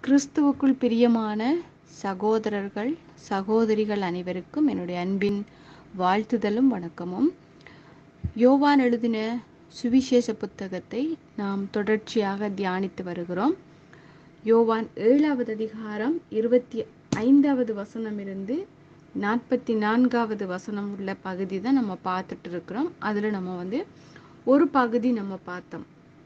கிறிஸ்துவுக்குள் பிரியமான சகோதரர்கள் சகோதரிகள் அனைவருக்கும் என்னுடைய அன்பின் வாழ்த்துதலும் வணக்கமும் யோவான் எழுதின சுவிசேஷ புத்தகத்தை நாம் தொடர்ச்சியாக தியானித்து வருகிறோம் யோவான் ஏழாவது அதிகாரம் இருபத்தி ஐந்தாவது வசனம் இருந்து நாற்பத்தி நான்காவது வசனம் உள்ள பகுதி தான் நம்ம பார்த்துட்டு இருக்கிறோம் அதில் நம்ம வந்து ஒரு பகுதி நம்ம பார்த்தோம்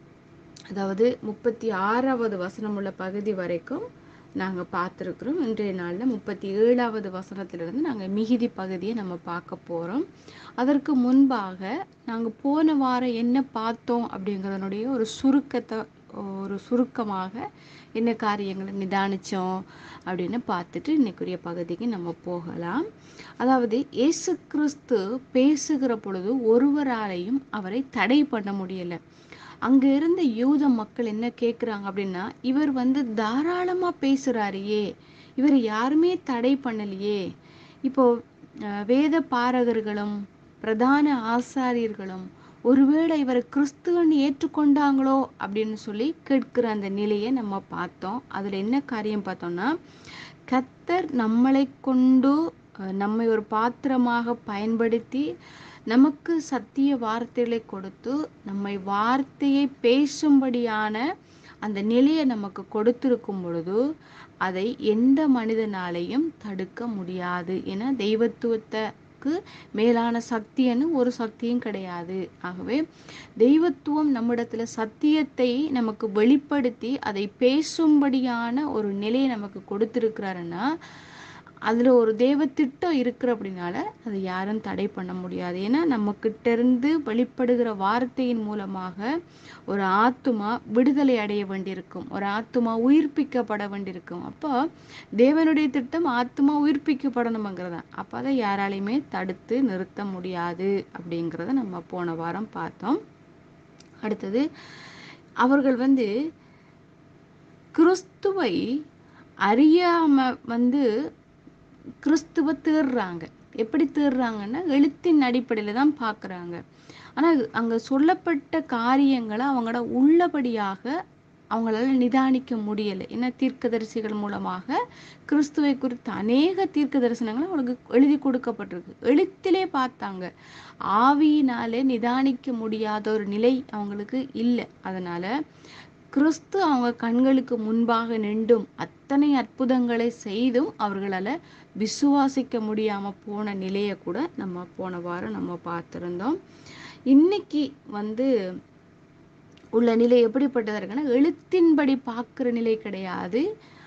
அதாவது முப்பத்தி ஆறாவது வசனம் உள்ள பகுதி வரைக்கும் நாங்கள் பார்த்துருக்குறோம் இன்றைய நாளில் முப்பத்தி ஏழாவது வசனத்திலிருந்து நாங்கள் மிகுதி பகுதியை நம்ம பார்க்க போகிறோம் அதற்கு முன்பாக நாங்கள் போன வாரம் என்ன பார்த்தோம் அப்படிங்கிறதனுடைய ஒரு சுருக்கத்தை ஒரு சுருக்கமாக என்ன காரியங்களை நிதானித்தோம் அப்படின்னு பார்த்துட்டு இன்னைக்குரிய பகுதிக்கு நம்ம போகலாம் அதாவது இயேசு கிறிஸ்து பேசுகிற பொழுது ஒருவராலையும் அவரை தடை பண்ண முடியலை அங்க இருந்த யூத மக்கள் என்ன கேட்குறாங்க அப்படின்னா இவர் வந்து தாராளமா பேசுறாரையே இவர் யாருமே தடை பண்ணலையே இப்போ வேத பாரகர்களும் பிரதான ஆசாரியர்களும் ஒருவேளை இவரை கிறிஸ்துவன்னு ஏற்றுக்கொண்டாங்களோ அப்படின்னு சொல்லி கேட்கிற அந்த நிலையை நம்ம பார்த்தோம் அதுல என்ன காரியம் பார்த்தோம்னா கத்தர் நம்மளை கொண்டு நம்மை ஒரு பாத்திரமாக பயன்படுத்தி நமக்கு சத்திய வார்த்தைகளை கொடுத்து நம்மை வார்த்தையை பேசும்படியான அந்த நிலையை நமக்கு கொடுத்திருக்கும் பொழுது அதை எந்த மனிதனாலையும் தடுக்க முடியாது என தெய்வத்துவத்துக்கு மேலான சக்தின்னு ஒரு சக்தியும் கிடையாது ஆகவே தெய்வத்துவம் நம்மிடத்துல சத்தியத்தை நமக்கு வெளிப்படுத்தி அதை பேசும்படியான ஒரு நிலையை நமக்கு கொடுத்திருக்கிறாருன்னா அதில் ஒரு தேவ திட்டம் இருக்கிற அப்படின்னால அதை யாரும் தடை பண்ண முடியாது ஏன்னா நம்ம கிட்ட இருந்து வெளிப்படுகிற வார்த்தையின் மூலமாக ஒரு ஆத்துமா விடுதலை அடைய வேண்டியிருக்கும் ஒரு ஆத்துமா உயிர்ப்பிக்கப்பட வேண்டியிருக்கும் அப்போ தேவனுடைய திட்டம் ஆத்துமா உயிர்ப்பிக்கப்படணுங்கிறத அப்போ அதை யாராலையுமே தடுத்து நிறுத்த முடியாது அப்படிங்கிறத நம்ம போன வாரம் பார்த்தோம் அடுத்தது அவர்கள் வந்து கிறிஸ்துவை அறியாம வந்து கிறிஸ்துவ தேடுறாங்க எப்படி தேடுறாங்கன்னா எழுத்தின் அடிப்படையில் தான் பார்க்குறாங்க ஆனால் அங்கே சொல்லப்பட்ட காரியங்களை அவங்களோட உள்ளபடியாக அவங்களால நிதானிக்க முடியலை ஏன்னா தீர்க்கதரிசிகள் மூலமாக கிறிஸ்துவை குறித்த அநேக தீர்க்க தரிசனங்கள் அவங்களுக்கு எழுதி கொடுக்கப்பட்டிருக்கு எழுத்திலே பார்த்தாங்க ஆவியினாலே நிதானிக்க முடியாத ஒரு நிலை அவங்களுக்கு இல்லை அதனால கிறிஸ்து அவங்க கண்களுக்கு முன்பாக நின்றும் அத்தனை அற்புதங்களை செய்தும் அவர்களால் விசுவாசிக்க முடியாம போன நிலையை கூட நம்ம போன வாரம் நம்ம பார்த்துருந்தோம் இன்னைக்கு வந்து உள்ள நிலை எப்படிப்பட்டதா இருக்குன்னா எழுத்தின்படி பார்க்குற நிலை கிடையாது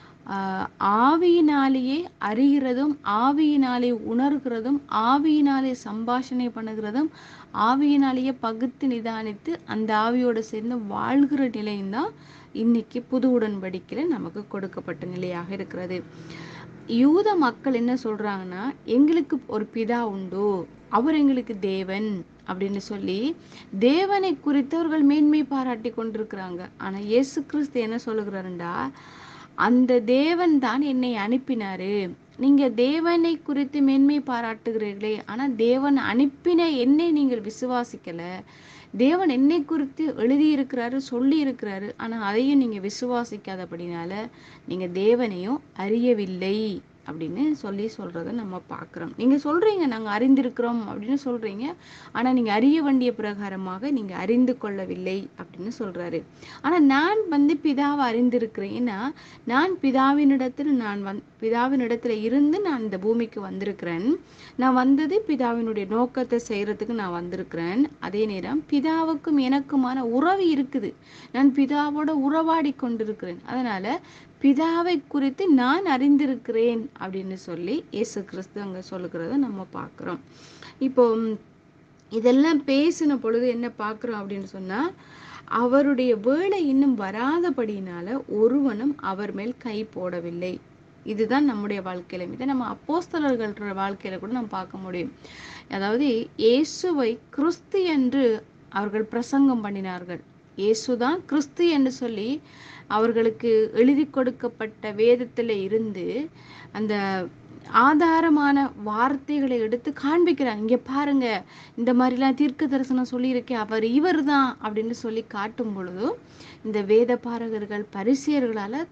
ஆவியினாலேயே அறிகிறதும் ஆவியினாலே உணர்கிறதும் ஆவியினாலே சம்பாஷணை பண்ணுகிறதும் ஆவியினாலேயே பகுத்து நிதானித்து அந்த ஆவியோடு சேர்ந்து வாழ்கிற நிலையும் தான் இன்னைக்கு புது உடன்படிக்கையில் நமக்கு கொடுக்கப்பட்ட நிலையாக இருக்கிறது யூத மக்கள் என்ன சொல்றாங்கன்னா எங்களுக்கு ஒரு பிதா உண்டு அவர் எங்களுக்கு தேவன் அப்படின்னு சொல்லி தேவனை குறித்து அவர்கள் மேன்மை பாராட்டி கொண்டிருக்கிறாங்க ஆனா இயேசு கிறிஸ்து என்ன சொல்லுகிறாருண்டா அந்த தேவன் தான் என்னை அனுப்பினாரு நீங்க தேவனை குறித்து மேன்மை பாராட்டுகிறீர்களே ஆனா தேவன் அனுப்பின என்னை நீங்கள் விசுவாசிக்கல தேவன் என்னை குறித்து எழுதியிருக்கிறாரு சொல்லி இருக்கிறாரு ஆனா அதையும் நீங்க விசுவாசிக்காதபடினால நீங்க தேவனையும் அறியவில்லை அப்படின்னு சொல்லி சொல்றத நம்ம பார்க்குறோம் நீங்க சொல்றீங்க நாங்க அறிந்திருக்கிறோம் அப்படின்னு சொல்றீங்க ஆனா நீங்க அறிய வேண்டிய பிரகாரமாக நீங்க அறிந்து கொள்ளவில்லை அப்படின்னு சொல்றாரு ஆனா நான் வந்து பிதாவை அறிந்திருக்கிறேன் ஏன்னா நான் பிதாவினிடத்தில் நான் வந் பிதாவினிடத்துல இருந்து நான் இந்த பூமிக்கு வந்திருக்கிறேன் நான் வந்தது பிதாவினுடைய நோக்கத்தை செய்யறதுக்கு நான் வந்திருக்கிறேன் அதே நேரம் பிதாவுக்கும் எனக்குமான உறவு இருக்குது நான் பிதாவோட உறவாடி கொண்டிருக்கிறேன் அதனால பிதாவை குறித்து நான் அறிந்திருக்கிறேன் அப்படின்னு சொல்லி இயேசு கிறிஸ்து அங்க சொல்லுகிறத நம்ம பார்க்கிறோம் இப்போ இதெல்லாம் பேசின பொழுது என்ன பார்க்கிறோம் அப்படின்னு சொன்னா அவருடைய வேலை இன்னும் வராதபடினால ஒருவனும் அவர் மேல் கை போடவில்லை இதுதான் நம்முடைய வாழ்க்கையில இதை நம்ம அப்போஸ்தலர்கள வாழ்க்கையில கூட நம்ம பார்க்க முடியும் அதாவது இயேசுவை கிறிஸ்து என்று அவர்கள் பிரசங்கம் பண்ணினார்கள் இயேசுதான் கிறிஸ்து என்று சொல்லி அவர்களுக்கு எழுதி கொடுக்கப்பட்ட வேதத்துல இருந்து அந்த ஆதாரமான வார்த்தைகளை எடுத்து காண்பிக்கிறாங்க இங்க பாருங்க இந்த மாதிரிலாம் தீர்க்க தரிசனம் சொல்லியிருக்கேன் அவர் இவர் தான் அப்படின்னு சொல்லி காட்டும் பொழுதும் இந்த வேத பாரகர்கள் பரிசியர்களால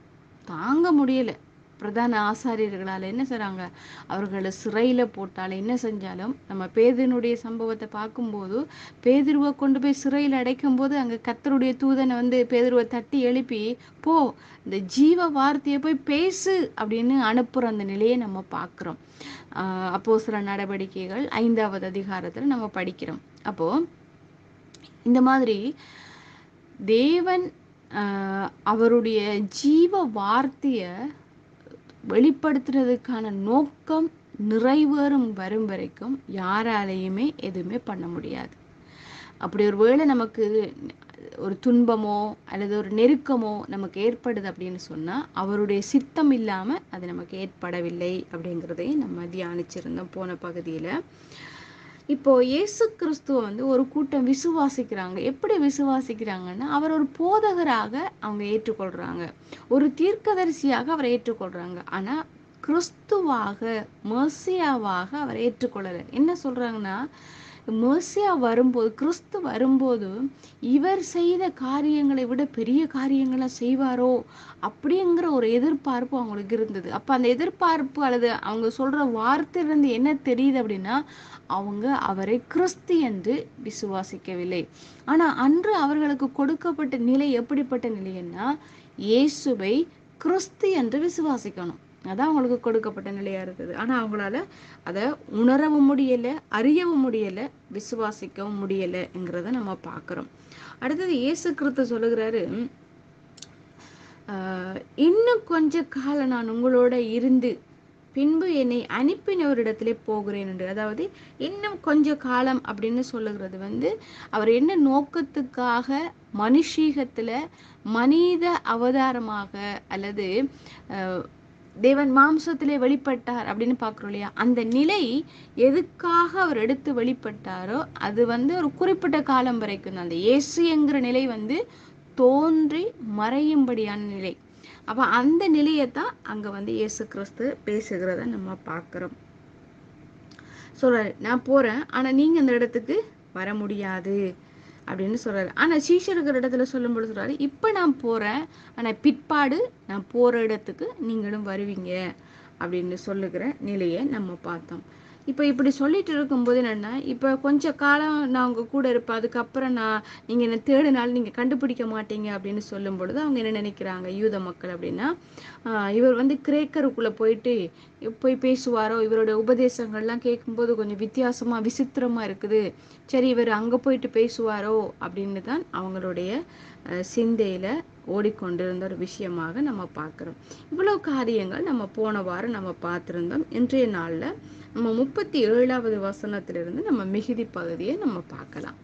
தாங்க முடியல பிரதான ஆசாரியர்களால் என்ன செய்றாங்க அவர்களை சிறையில போட்டாலும் என்ன செஞ்சாலும் நம்ம பேதினுடைய சம்பவத்தை பார்க்கும்போது பேதுருவை கொண்டு போய் சிறையில் அடைக்கும் போது அங்க கத்தருடைய தூதனை வந்து பேதுருவை தட்டி எழுப்பி போ இந்த ஜீவ வார்த்தையை போய் பேசு அப்படின்னு அனுப்புற அந்த நிலையை நம்ம பார்க்கிறோம் ஆஹ் அப்போ சில நடவடிக்கைகள் ஐந்தாவது அதிகாரத்துல நம்ம படிக்கிறோம் அப்போ இந்த மாதிரி தேவன் ஆஹ் அவருடைய ஜீவ வார்த்தைய வெளிப்படுத்துறதுக்கான நோக்கம் நிறைவேறும் வரும் வரைக்கும் யாராலையுமே எதுவுமே பண்ண முடியாது அப்படி ஒரு வேளை நமக்கு ஒரு துன்பமோ அல்லது ஒரு நெருக்கமோ நமக்கு ஏற்படுது அப்படின்னு சொன்னா அவருடைய சித்தம் இல்லாம அது நமக்கு ஏற்படவில்லை அப்படிங்கிறதையும் நம்ம தியானிச்சிருந்தோம் போன பகுதியில இப்போ இயேசு கிறிஸ்துவ வந்து ஒரு கூட்டம் விசுவாசிக்கிறாங்க எப்படி விசுவாசிக்கிறாங்கன்னா அவர் ஒரு போதகராக அவங்க ஏற்றுக்கொள்றாங்க ஒரு தீர்க்கதரிசியாக அவரை ஏற்றுக்கொள்றாங்க ஆனா கிறிஸ்துவாக மெர்சியாவாக அவர் ஏற்றுக்கொள்ளல என்ன சொல்றாங்கன்னா மெர்சியா வரும்போது கிறிஸ்து வரும்போது இவர் செய்த காரியங்களை விட பெரிய காரியங்களை செய்வாரோ அப்படிங்கிற ஒரு எதிர்பார்ப்பு அவங்களுக்கு இருந்தது அப்ப அந்த எதிர்பார்ப்பு அல்லது அவங்க சொல்ற வார்த்தையிலிருந்து என்ன தெரியுது அப்படின்னா அவங்க அவரை கிறிஸ்து என்று விசுவாசிக்கவில்லை ஆனா அன்று அவர்களுக்கு கொடுக்கப்பட்ட நிலை எப்படிப்பட்ட நிலைன்னா இயேசுவை கிறிஸ்து என்று விசுவாசிக்கணும் அதான் அவங்களுக்கு கொடுக்கப்பட்ட நிலையா இருக்குது ஆனா அவங்களால அதை உணரவும் முடியல அறியவும் முடியல விசுவாசிக்கவும் முடியலைங்கிறத நம்ம பார்க்கிறோம் அடுத்தது இயேசு கிறிஸ்து சொல்லுகிறாரு ஆஹ் இன்னும் கொஞ்ச காலம் நான் உங்களோட இருந்து பின்பு என்னை அனுப்பினவரிடத்திலே போகிறேன் என்று அதாவது இன்னும் கொஞ்ச காலம் அப்படின்னு சொல்லுகிறது வந்து அவர் என்ன நோக்கத்துக்காக மனுஷீகத்துல மனித அவதாரமாக அல்லது அஹ், தேவன் மாம்சத்திலே வெளிப்பட்டார் அப்படின்னு பார்க்குறோம் இல்லையா அந்த நிலை எதுக்காக அவர் எடுத்து வெளிப்பட்டாரோ அது வந்து ஒரு குறிப்பிட்ட காலம் வரைக்கும் தான் அந்த இயேசு என்கிற நிலை வந்து தோன்றி மறையும்படியான நிலை அப்ப அந்த நிலையைத்தான் அங்க வந்து இயேசு கிறிஸ்து பேசுகிறத நம்ம பார்க்கிறோம் சொல்றாரு நான் போறேன் ஆனா நீங்க அந்த இடத்துக்கு வர முடியாது அப்படின்னு சொல்றாரு ஆனா சீஷருக்கிற இடத்துல சொல்லும் பொழுது சொல்றாரு இப்ப நான் போறேன் ஆனா பிற்பாடு நான் போற இடத்துக்கு நீங்களும் வருவீங்க அப்படின்னு சொல்லுகிற நிலையை நம்ம பார்த்தோம் இப்போ இப்படி சொல்லிட்டு இருக்கும்போது என்னன்னா இப்போ கொஞ்ச காலம் நான் உங்க கூட இருப்பேன் அதுக்கப்புறம் நான் நீங்க என்ன தேடினாலும் நீங்க கண்டுபிடிக்க மாட்டீங்க அப்படின்னு சொல்லும் பொழுது அவங்க என்ன நினைக்கிறாங்க யூத மக்கள் அப்படின்னா ஆஹ் இவர் வந்து கிரேக்கருக்குள்ள போயிட்டு போய் பேசுவாரோ இவரோட உபதேசங்கள்லாம் கேட்கும்போது கொஞ்சம் வித்தியாசமா விசித்திரமா இருக்குது சரி இவர் அங்க போயிட்டு பேசுவாரோ அப்படின்னு தான் அவங்களுடைய அஹ், சிந்தையில ஓடிக்கொண்டிருந்த ஒரு விஷயமாக நம்ம பார்க்கிறோம் இவ்வளவு காரியங்கள் நம்ம போன வாரம் நம்ம பார்த்திருந்தோம் இன்றைய நாள்ல நம்ம முப்பத்தி ஏழாவது வசனத்திலிருந்து நம்ம மிகுதி பகுதியை நம்ம பார்க்கலாம்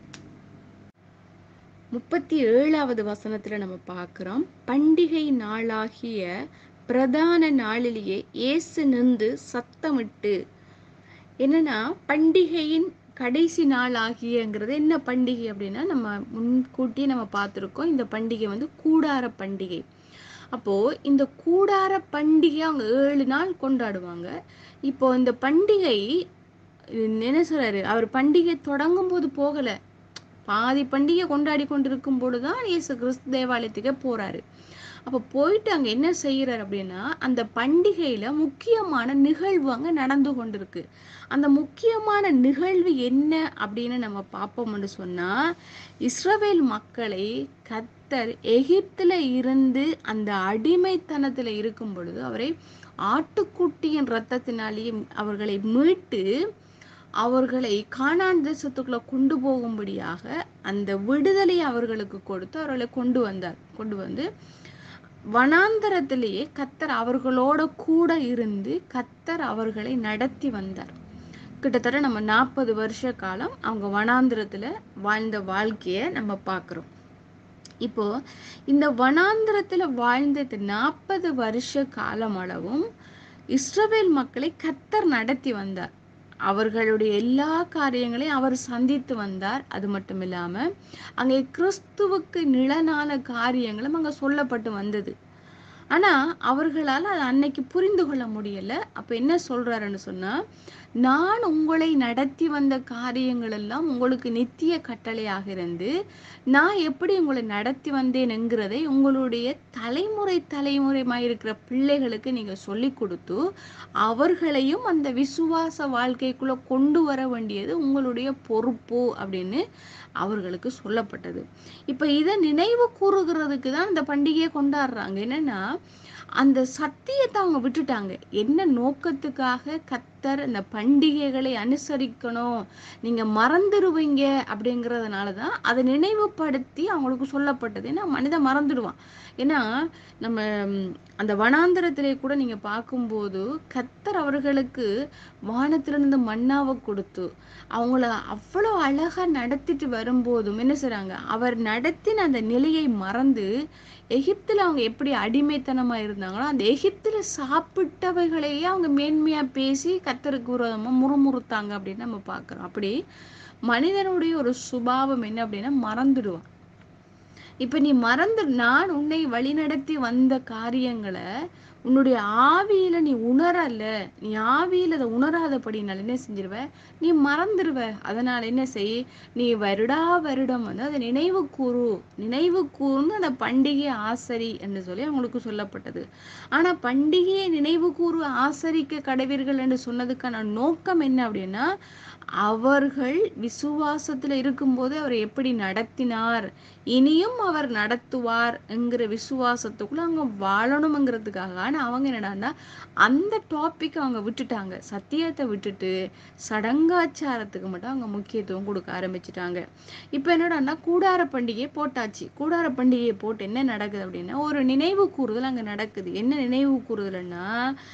முப்பத்தி ஏழாவது வசனத்துல நம்ம பார்க்கிறோம் பண்டிகை நாளாகிய பிரதான நாளிலேயே இயேசு நின்று சத்தமிட்டு என்னன்னா பண்டிகையின் கடைசி நாள் ஆகியங்கிறது என்ன பண்டிகை அப்படின்னா நம்ம முன்கூட்டியே நம்ம பார்த்திருக்கோம் இந்த பண்டிகை வந்து கூடார பண்டிகை அப்போ இந்த கூடார பண்டிகை அவங்க ஏழு நாள் கொண்டாடுவாங்க இப்போ இந்த பண்டிகை என்ன சொல்றாரு அவர் பண்டிகை தொடங்கும் போது போகல பாதி பண்டிகை கொண்டாடி கொண்டிருக்கும் பொழுதுதான் இயேசு கிறிஸ்து தேவாலயத்துக்கு போறாரு அப்ப போயிட்டு அங்க என்ன செய்யறாரு அப்படின்னா அந்த பண்டிகையில முக்கியமான நிகழ்வு அங்க நடந்து கொண்டிருக்கு அந்த முக்கியமான நிகழ்வு என்ன அப்படின்னு நம்ம பார்ப்போம்னு சொன்னா இஸ்ரவேல் மக்களை கத்தர் எகிப்துல இருந்து அந்த அடிமைத்தனத்துல இருக்கும் பொழுது அவரை ஆட்டுக்குட்டியின் ரத்தத்தினாலேயே அவர்களை மீட்டு அவர்களை கானான் தேசத்துக்குள்ள கொண்டு போகும்படியாக அந்த விடுதலை அவர்களுக்கு கொடுத்து அவர்களை கொண்டு வந்தார் கொண்டு வந்து வனாந்தரத்திலேயே கத்தர் அவர்களோட கூட இருந்து கத்தர் அவர்களை நடத்தி வந்தார் கிட்டத்தட்ட நம்ம நாற்பது வருஷ காலம் அவங்க வனாந்திரத்துல வாழ்ந்த வாழ்க்கைய நம்ம பார்க்கிறோம் இப்போ இந்த வனாந்திரத்துல வாழ்ந்த நாற்பது வருஷ காலம் அளவும் இஸ்ரவேல் மக்களை கத்தர் நடத்தி வந்தார் அவர்களுடைய எல்லா காரியங்களையும் அவர் சந்தித்து வந்தார் அது மட்டும் இல்லாம அங்கே கிறிஸ்துவுக்கு நிழலான காரியங்களும் அங்க சொல்லப்பட்டு வந்தது ஆனா அவர்களால் அதை அன்னைக்கு புரிந்து கொள்ள முடியல அப்ப என்ன சொல்றாருன்னு சொன்னா நான் உங்களை நடத்தி வந்த காரியங்கள் எல்லாம் உங்களுக்கு நித்திய கட்டளையாக இருந்து நான் எப்படி உங்களை நடத்தி வந்தேன்ங்கிறதை உங்களுடைய தலைமுறை தலைமுறைமாய் இருக்கிற பிள்ளைகளுக்கு நீங்க சொல்லி கொடுத்து அவர்களையும் அந்த விசுவாச வாழ்க்கைக்குள்ள கொண்டு வர வேண்டியது உங்களுடைய பொறுப்பு அப்படின்னு அவர்களுக்கு சொல்லப்பட்டது இப்ப இதை நினைவு கூறுகிறதுக்கு தான் இந்த பண்டிகையை கொண்டாடுறாங்க என்னன்னா அந்த சத்தியத்தை அவங்க விட்டுட்டாங்க என்ன நோக்கத்துக்காக கத்தர் இந்த பண்டிகைகளை அனுசரிக்கணும் நீங்க மறந்துடுவீங்க அப்படிங்கறதுனால தான் அதை நினைவுபடுத்தி அவங்களுக்கு சொல்லப்பட்டது ஏன்னா மனிதன் மறந்துடுவான் ஏன்னா நம்ம ம், அந்த வனாந்தரத்திலே கூட நீங்க பார்க்கும்போது கத்தர் அவர்களுக்கு வானத்திலிருந்து மன்னாவை கொடுத்து அவங்கள அவ்வளோ அழகா நடத்திட்டு வரும்போதும் என்ன செய்றாங்க அவர் நடத்தின அந்த நிலையை மறந்து எகிப்துல அவங்க எப்படி அடிமைத்தனமா இருந்தாங்களோ அந்த எகிப்துல சாப்பிட்டவைகளையே அவங்க மேன்மையா பேசி கத்தருக்கு விரோதமா முறுமுறுத்தாங்க அப்படின்னு நம்ம பார்க்கிறோம் அப்படி மனிதனுடைய ஒரு சுபாவம் என்ன அப்படின்னா மறந்துடுவான் இப்ப நீ மறந்து நான் உன்னை வழிநடத்தி வந்த காரியங்களை உன்னுடைய ஆவியில நீ உணரல நீ ஆவியில அதை உணராதபடினால என்ன செஞ்சிருவ நீ மறந்துடுவ அதனால என்ன செய் நீ வருடா வருடம் வந்து அதை நினைவு கூறு நினைவு கூர்ந்து அந்த பண்டிகையை ஆசரி என்று சொல்லி அவங்களுக்கு சொல்லப்பட்டது ஆனா பண்டிகையை நினைவு கூறு ஆசரிக்க கடவீர்கள் என்று சொன்னதுக்கான நோக்கம் என்ன அப்படின்னா அவர்கள் விசுவாசத்துல இருக்கும்போது அவர் எப்படி நடத்தினார் இனியும் அவர் நடத்துவார் என்கிற விசுவாசத்துக்குள்ள அவங்க வாழணுங்கிறதுக்காக ஆனா அவங்க என்னடான்னா அந்த டாபிக் அவங்க விட்டுட்டாங்க சத்தியத்தை விட்டுட்டு சடங்காச்சாரத்துக்கு மட்டும் அவங்க முக்கியத்துவம் கொடுக்க ஆரம்பிச்சிட்டாங்க இப்ப என்னடான்னா கூடார பண்டிகை போட்டாச்சு கூடார பண்டிகையை போட்டு என்ன நடக்குது அப்படின்னா ஒரு நினைவு கூறுதல் அங்க நடக்குது என்ன நினைவு கூறுதல்னா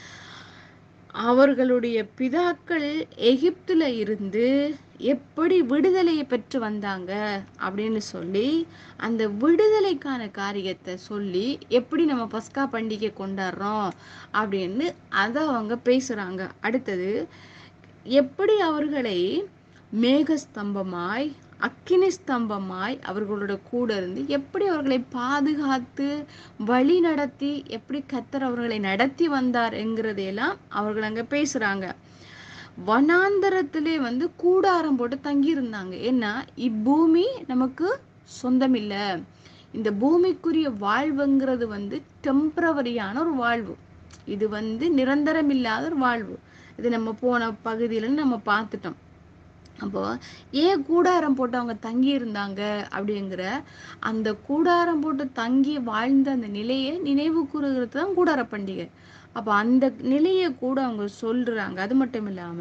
அவர்களுடைய பிதாக்கள் எகிப்துல இருந்து எப்படி விடுதலையை பெற்று வந்தாங்க அப்படின்னு சொல்லி அந்த விடுதலைக்கான காரியத்தை சொல்லி எப்படி நம்ம பஸ்கா பண்டிகை கொண்டாடுறோம் அப்படின்னு அதை அவங்க பேசுறாங்க அடுத்தது எப்படி அவர்களை மேகஸ்தம்பமாய் அக்கினி ஸ்தம்பமாய் அவர்களோட கூட இருந்து எப்படி அவர்களை பாதுகாத்து வழி நடத்தி எப்படி கத்தர் அவர்களை நடத்தி வந்தார் என்கிறதையெல்லாம் அவர்கள் அங்க பேசுறாங்க வனாந்தரத்திலே வந்து கூடாரம் போட்டு தங்கி இருந்தாங்க ஏன்னா இப்பூமி நமக்கு சொந்தம் இல்ல இந்த பூமிக்குரிய வாழ்வுங்கிறது வந்து டெம்பரவரியான ஒரு வாழ்வு இது வந்து நிரந்தரம் இல்லாத ஒரு வாழ்வு இது நம்ம போன பகுதியில நம்ம பார்த்துட்டோம் அப்போ ஏன் கூடாரம் போட்டு அவங்க தங்கி இருந்தாங்க அப்படிங்கிற அந்த கூடாரம் போட்டு தங்கி வாழ்ந்த அந்த நிலையை நினைவு கூறுகிறது தான் கூடார பண்டிகை அப்ப அந்த நிலையை கூட அவங்க சொல்றாங்க அது மட்டும் இல்லாம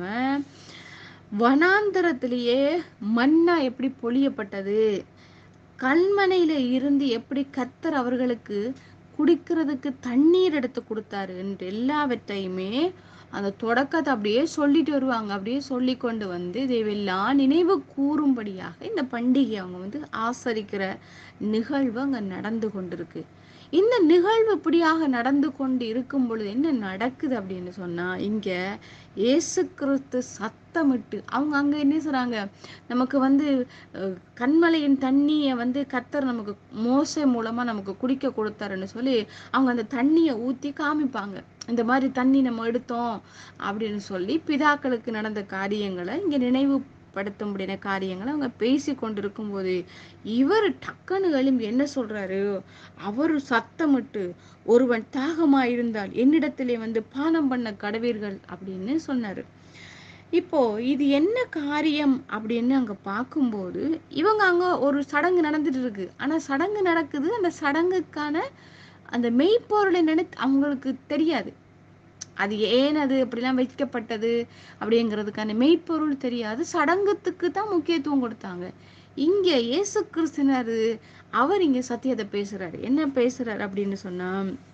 வனாந்தரத்திலேயே மன்னா எப்படி பொழியப்பட்டது கல்மனையில இருந்து எப்படி கத்தர் அவர்களுக்கு குடிக்கிறதுக்கு தண்ணீர் எடுத்து கொடுத்தாரு என்று எல்லாவற்றையுமே அந்த தொடக்கத்தை அப்படியே சொல்லிட்டு வருவாங்க அப்படியே சொல்லி கொண்டு வந்து இதையெல்லாம் நினைவு கூறும்படியாக இந்த பண்டிகை அவங்க வந்து ஆசரிக்கிற நிகழ்வு அங்க நடந்து கொண்டிருக்கு இந்த நிகழ்வு இப்படியாக நடந்து கொண்டு இருக்கும் பொழுது என்ன நடக்குது அப்படின்னு சொன்னா இங்க இயேசு கிறிஸ்து சத்தமிட்டு அவங்க அங்க என்ன சொல்றாங்க நமக்கு வந்து அஹ், கண்மலையின் தண்ணியை வந்து கத்தர் நமக்கு மோசே மூலமா நமக்கு குடிக்க கொடுத்தாருன்னு சொல்லி அவங்க அந்த தண்ணியை ஊத்தி காமிப்பாங்க இந்த மாதிரி தண்ணி நம்ம எடுத்தோம் அப்படின்னு சொல்லி பிதாக்களுக்கு நடந்த காரியங்களை இங்க நினைவுபடுத்தும்படியான காரியங்களை அவங்க பேசி கொண்டிருக்கும் போது இவர் டக்குன்னு எழும்பி என்ன சொல்றாரு அவர் சத்தமிட்டு ஒருவன் தாகமாயிருந்தால் என்னிடத்திலே வந்து பானம் பண்ண கடவீர்கள் அப்படின்னு சொன்னாரு இப்போ இது என்ன காரியம் அப்படின்னு அங்க பார்க்கும்போது இவங்க அங்க ஒரு சடங்கு நடந்துட்டு இருக்கு ஆனா சடங்கு நடக்குது அந்த சடங்குக்கான அந்த மெய்ப்பொருளை நினைத்து அவங்களுக்கு தெரியாது அது ஏன் அது அப்படிலாம் வைக்கப்பட்டது அப்படிங்கிறதுக்கான மெய்ப்பொருள் தெரியாது சடங்குத்துக்கு தான் முக்கியத்துவம் கொடுத்தாங்க இங்க இயேசு கிறிஸ்தினாரு அவர் இங்க சத்தியத்தை பேசுறாரு என்ன பேசுறாரு அப்படின்னு சொன்னா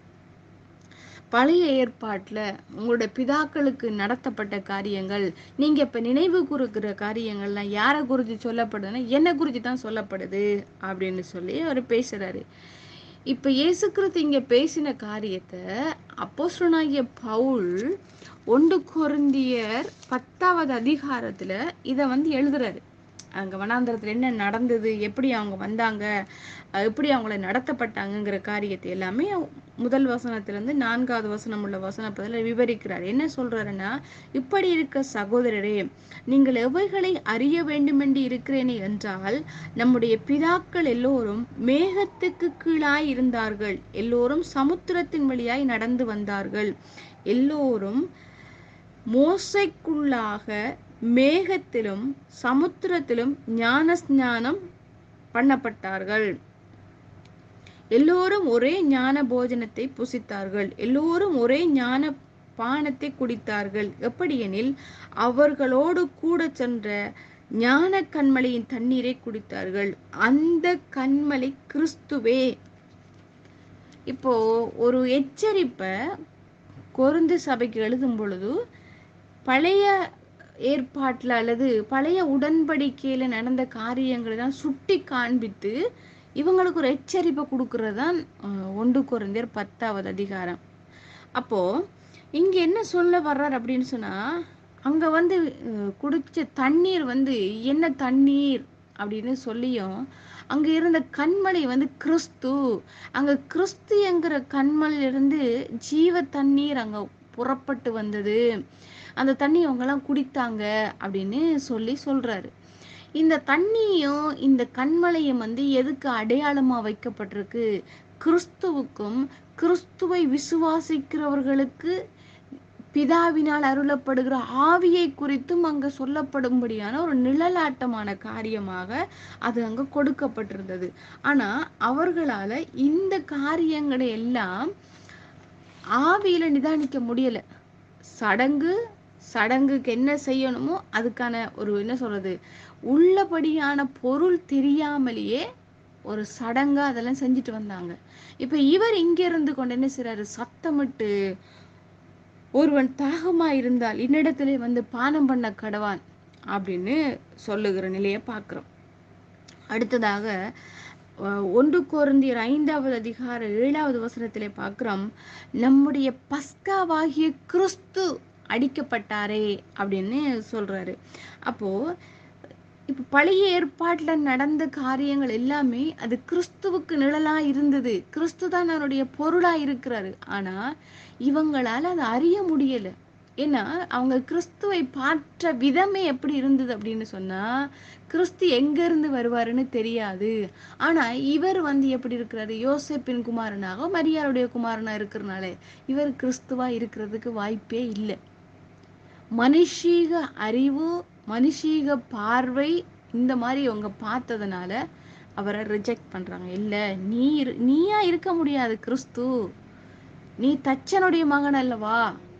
பழைய ஏற்பாட்டுல உங்களோட பிதாக்களுக்கு நடத்தப்பட்ட காரியங்கள் நீங்க இப்ப நினைவு கூறுகிற காரியங்கள்லாம் யாரை குறித்து சொல்லப்படுதுன்னா என்ன குறித்து தான் சொல்லப்படுது அப்படின்னு சொல்லி அவர் பேசுறாரு இப்ப இயேசு கிறிஸ்து இங்க பேசின காரியத்தை அப்போஸ்தலனாகிய பவுல் ஒன்று கொரிந்தியர் பத்தாவது அதிகாரத்துல இத வந்து எழுதுறாரு அங்க வனாந்தரத்துல என்ன நடந்தது எப்படி அவங்க வந்தாங்க அஹ் எப்படி அவங்கள நடத்தப்பட்டாங்கங்கிற காரியத்தை எல்லாமே முதல் வசனத்துல இருந்து நான்காவது வசனம் உள்ள வசனப்பதில் விவரிக்கிறார் என்ன சொல்றாருன்னா இப்படி இருக்க சகோதரரே நீங்கள் எவைகளை அறிய வேண்டுமென்று இருக்கிறேனே என்றால் நம்முடைய பிதாக்கள் எல்லோரும் மேகத்துக்கு கீழாய் இருந்தார்கள் எல்லோரும் சமுத்திரத்தின் வழியாய் நடந்து வந்தார்கள் எல்லோரும் மோசைக்குள்ளாக மேகத்திலும் சமுத்திரத்திலும் ஞான ஸ்நானம் பண்ணப்பட்டார்கள் எல்லோரும் ஒரே ஞான போஜனத்தை புசித்தார்கள் எல்லோரும் ஒரே ஞான பானத்தை குடித்தார்கள் எப்படியெனில் அவர்களோடு கூட சென்ற ஞான கண்மலையின் தண்ணீரை குடித்தார்கள் அந்த கண்மலை கிறிஸ்துவே இப்போ ஒரு எச்சரிப்பை கொருந்து சபைக்கு எழுதும் பொழுது பழைய ஏற்பாட்டில் அல்லது பழைய உடன்படிக்கையில நடந்த காரியங்களை தான் சுட்டி காண்பித்து இவங்களுக்கு ஒரு எச்சரிப்பை கொடுக்கறது தான் அஹ், ஒன்று குறைந்தர் பத்தாவது அதிகாரம் அப்போ இங்க என்ன சொல்ல வர்றார் அப்படின்னு சொன்னா அங்க வந்து அஹ், குடிச்ச தண்ணீர் வந்து என்ன தண்ணீர் அப்படின்னு சொல்லியும் அங்க இருந்த கண்மலை வந்து கிறிஸ்து அங்க கிறிஸ்து என்கிற கண்மலையிலிருந்து ஜீவ தண்ணீர் அங்க புறப்பட்டு வந்தது அந்த தண்ணி அவங்க எல்லாம் குடித்தாங்க அப்படின்னு சொல்லி சொல்றாரு இந்த தண்ணியும் இந்த கண்மலையும் வந்து எதுக்கு அடையாளமா வைக்கப்பட்டிருக்கு கிறிஸ்துவுக்கும் கிறிஸ்துவை விசுவாசிக்கிறவர்களுக்கு பிதாவினால் அருளப்படுகிற ஆவியை குறித்தும் அங்க சொல்லப்படும்படியான ஒரு நிழலாட்டமான காரியமாக அது அங்க கொடுக்கப்பட்டிருந்தது ஆனா அவர்களால இந்த காரியங்களை எல்லாம் ஆவியில நிதானிக்க முடியல சடங்கு சடங்குக்கு என்ன செய்யணுமோ அதுக்கான ஒரு என்ன சொல்றது உள்ளபடியான பொருள் தெரியாமலேயே ஒரு சடங்கா அதெல்லாம் செஞ்சுட்டு வந்தாங்க இப்ப இவர் இங்க இருந்து கொண்டு என்ன செய்றாரு சத்தமிட்டு ஒருவன் தாகமா இருந்தால் இன்னிடத்திலே வந்து பானம் பண்ண கடவான் அப்படின்னு சொல்லுகிற நிலையை பார்க்கிறோம் அடுத்ததாக அஹ், ஒன்று கோருந்தியர் ஐந்தாவது அதிகார ஏழாவது வசனத்திலே பார்க்கிறோம் நம்முடைய பஸ்காவாகிய கிறிஸ்து அடிக்கப்பட்டாரே அப்படின்னு சொல்றாரு அப்போ இப்ப பழைய ஏற்பாட்டுல நடந்த காரியங்கள் எல்லாமே அது கிறிஸ்துவுக்கு நிழலா இருந்தது கிறிஸ்து தான் அவருடைய பொருளா இருக்கிறாரு ஆனா இவங்களால அதை அறிய முடியல ஏன்னா அவங்க கிறிஸ்துவை பார்த்த விதமே எப்படி இருந்தது அப்படின்னு சொன்னா கிறிஸ்து எங்க இருந்து வருவாருன்னு தெரியாது ஆனா இவர் வந்து எப்படி இருக்கிறாரு யோசேப்பின் குமாரனாக மரியாளுடைய குமாரனா இருக்கிறனால இவர் கிறிஸ்துவா இருக்கிறதுக்கு வாய்ப்பே இல்லை மனுஷீக அறிவு மனுஷீக பார்வை இந்த மாதிரி அவங்க பார்த்ததுனால அவரை ரிஜெக்ட் பண்றாங்க இல்ல நீ இரு- நீயா இருக்க முடியாது கிறிஸ்து நீ தச்சனுடைய மகன் அல்லவா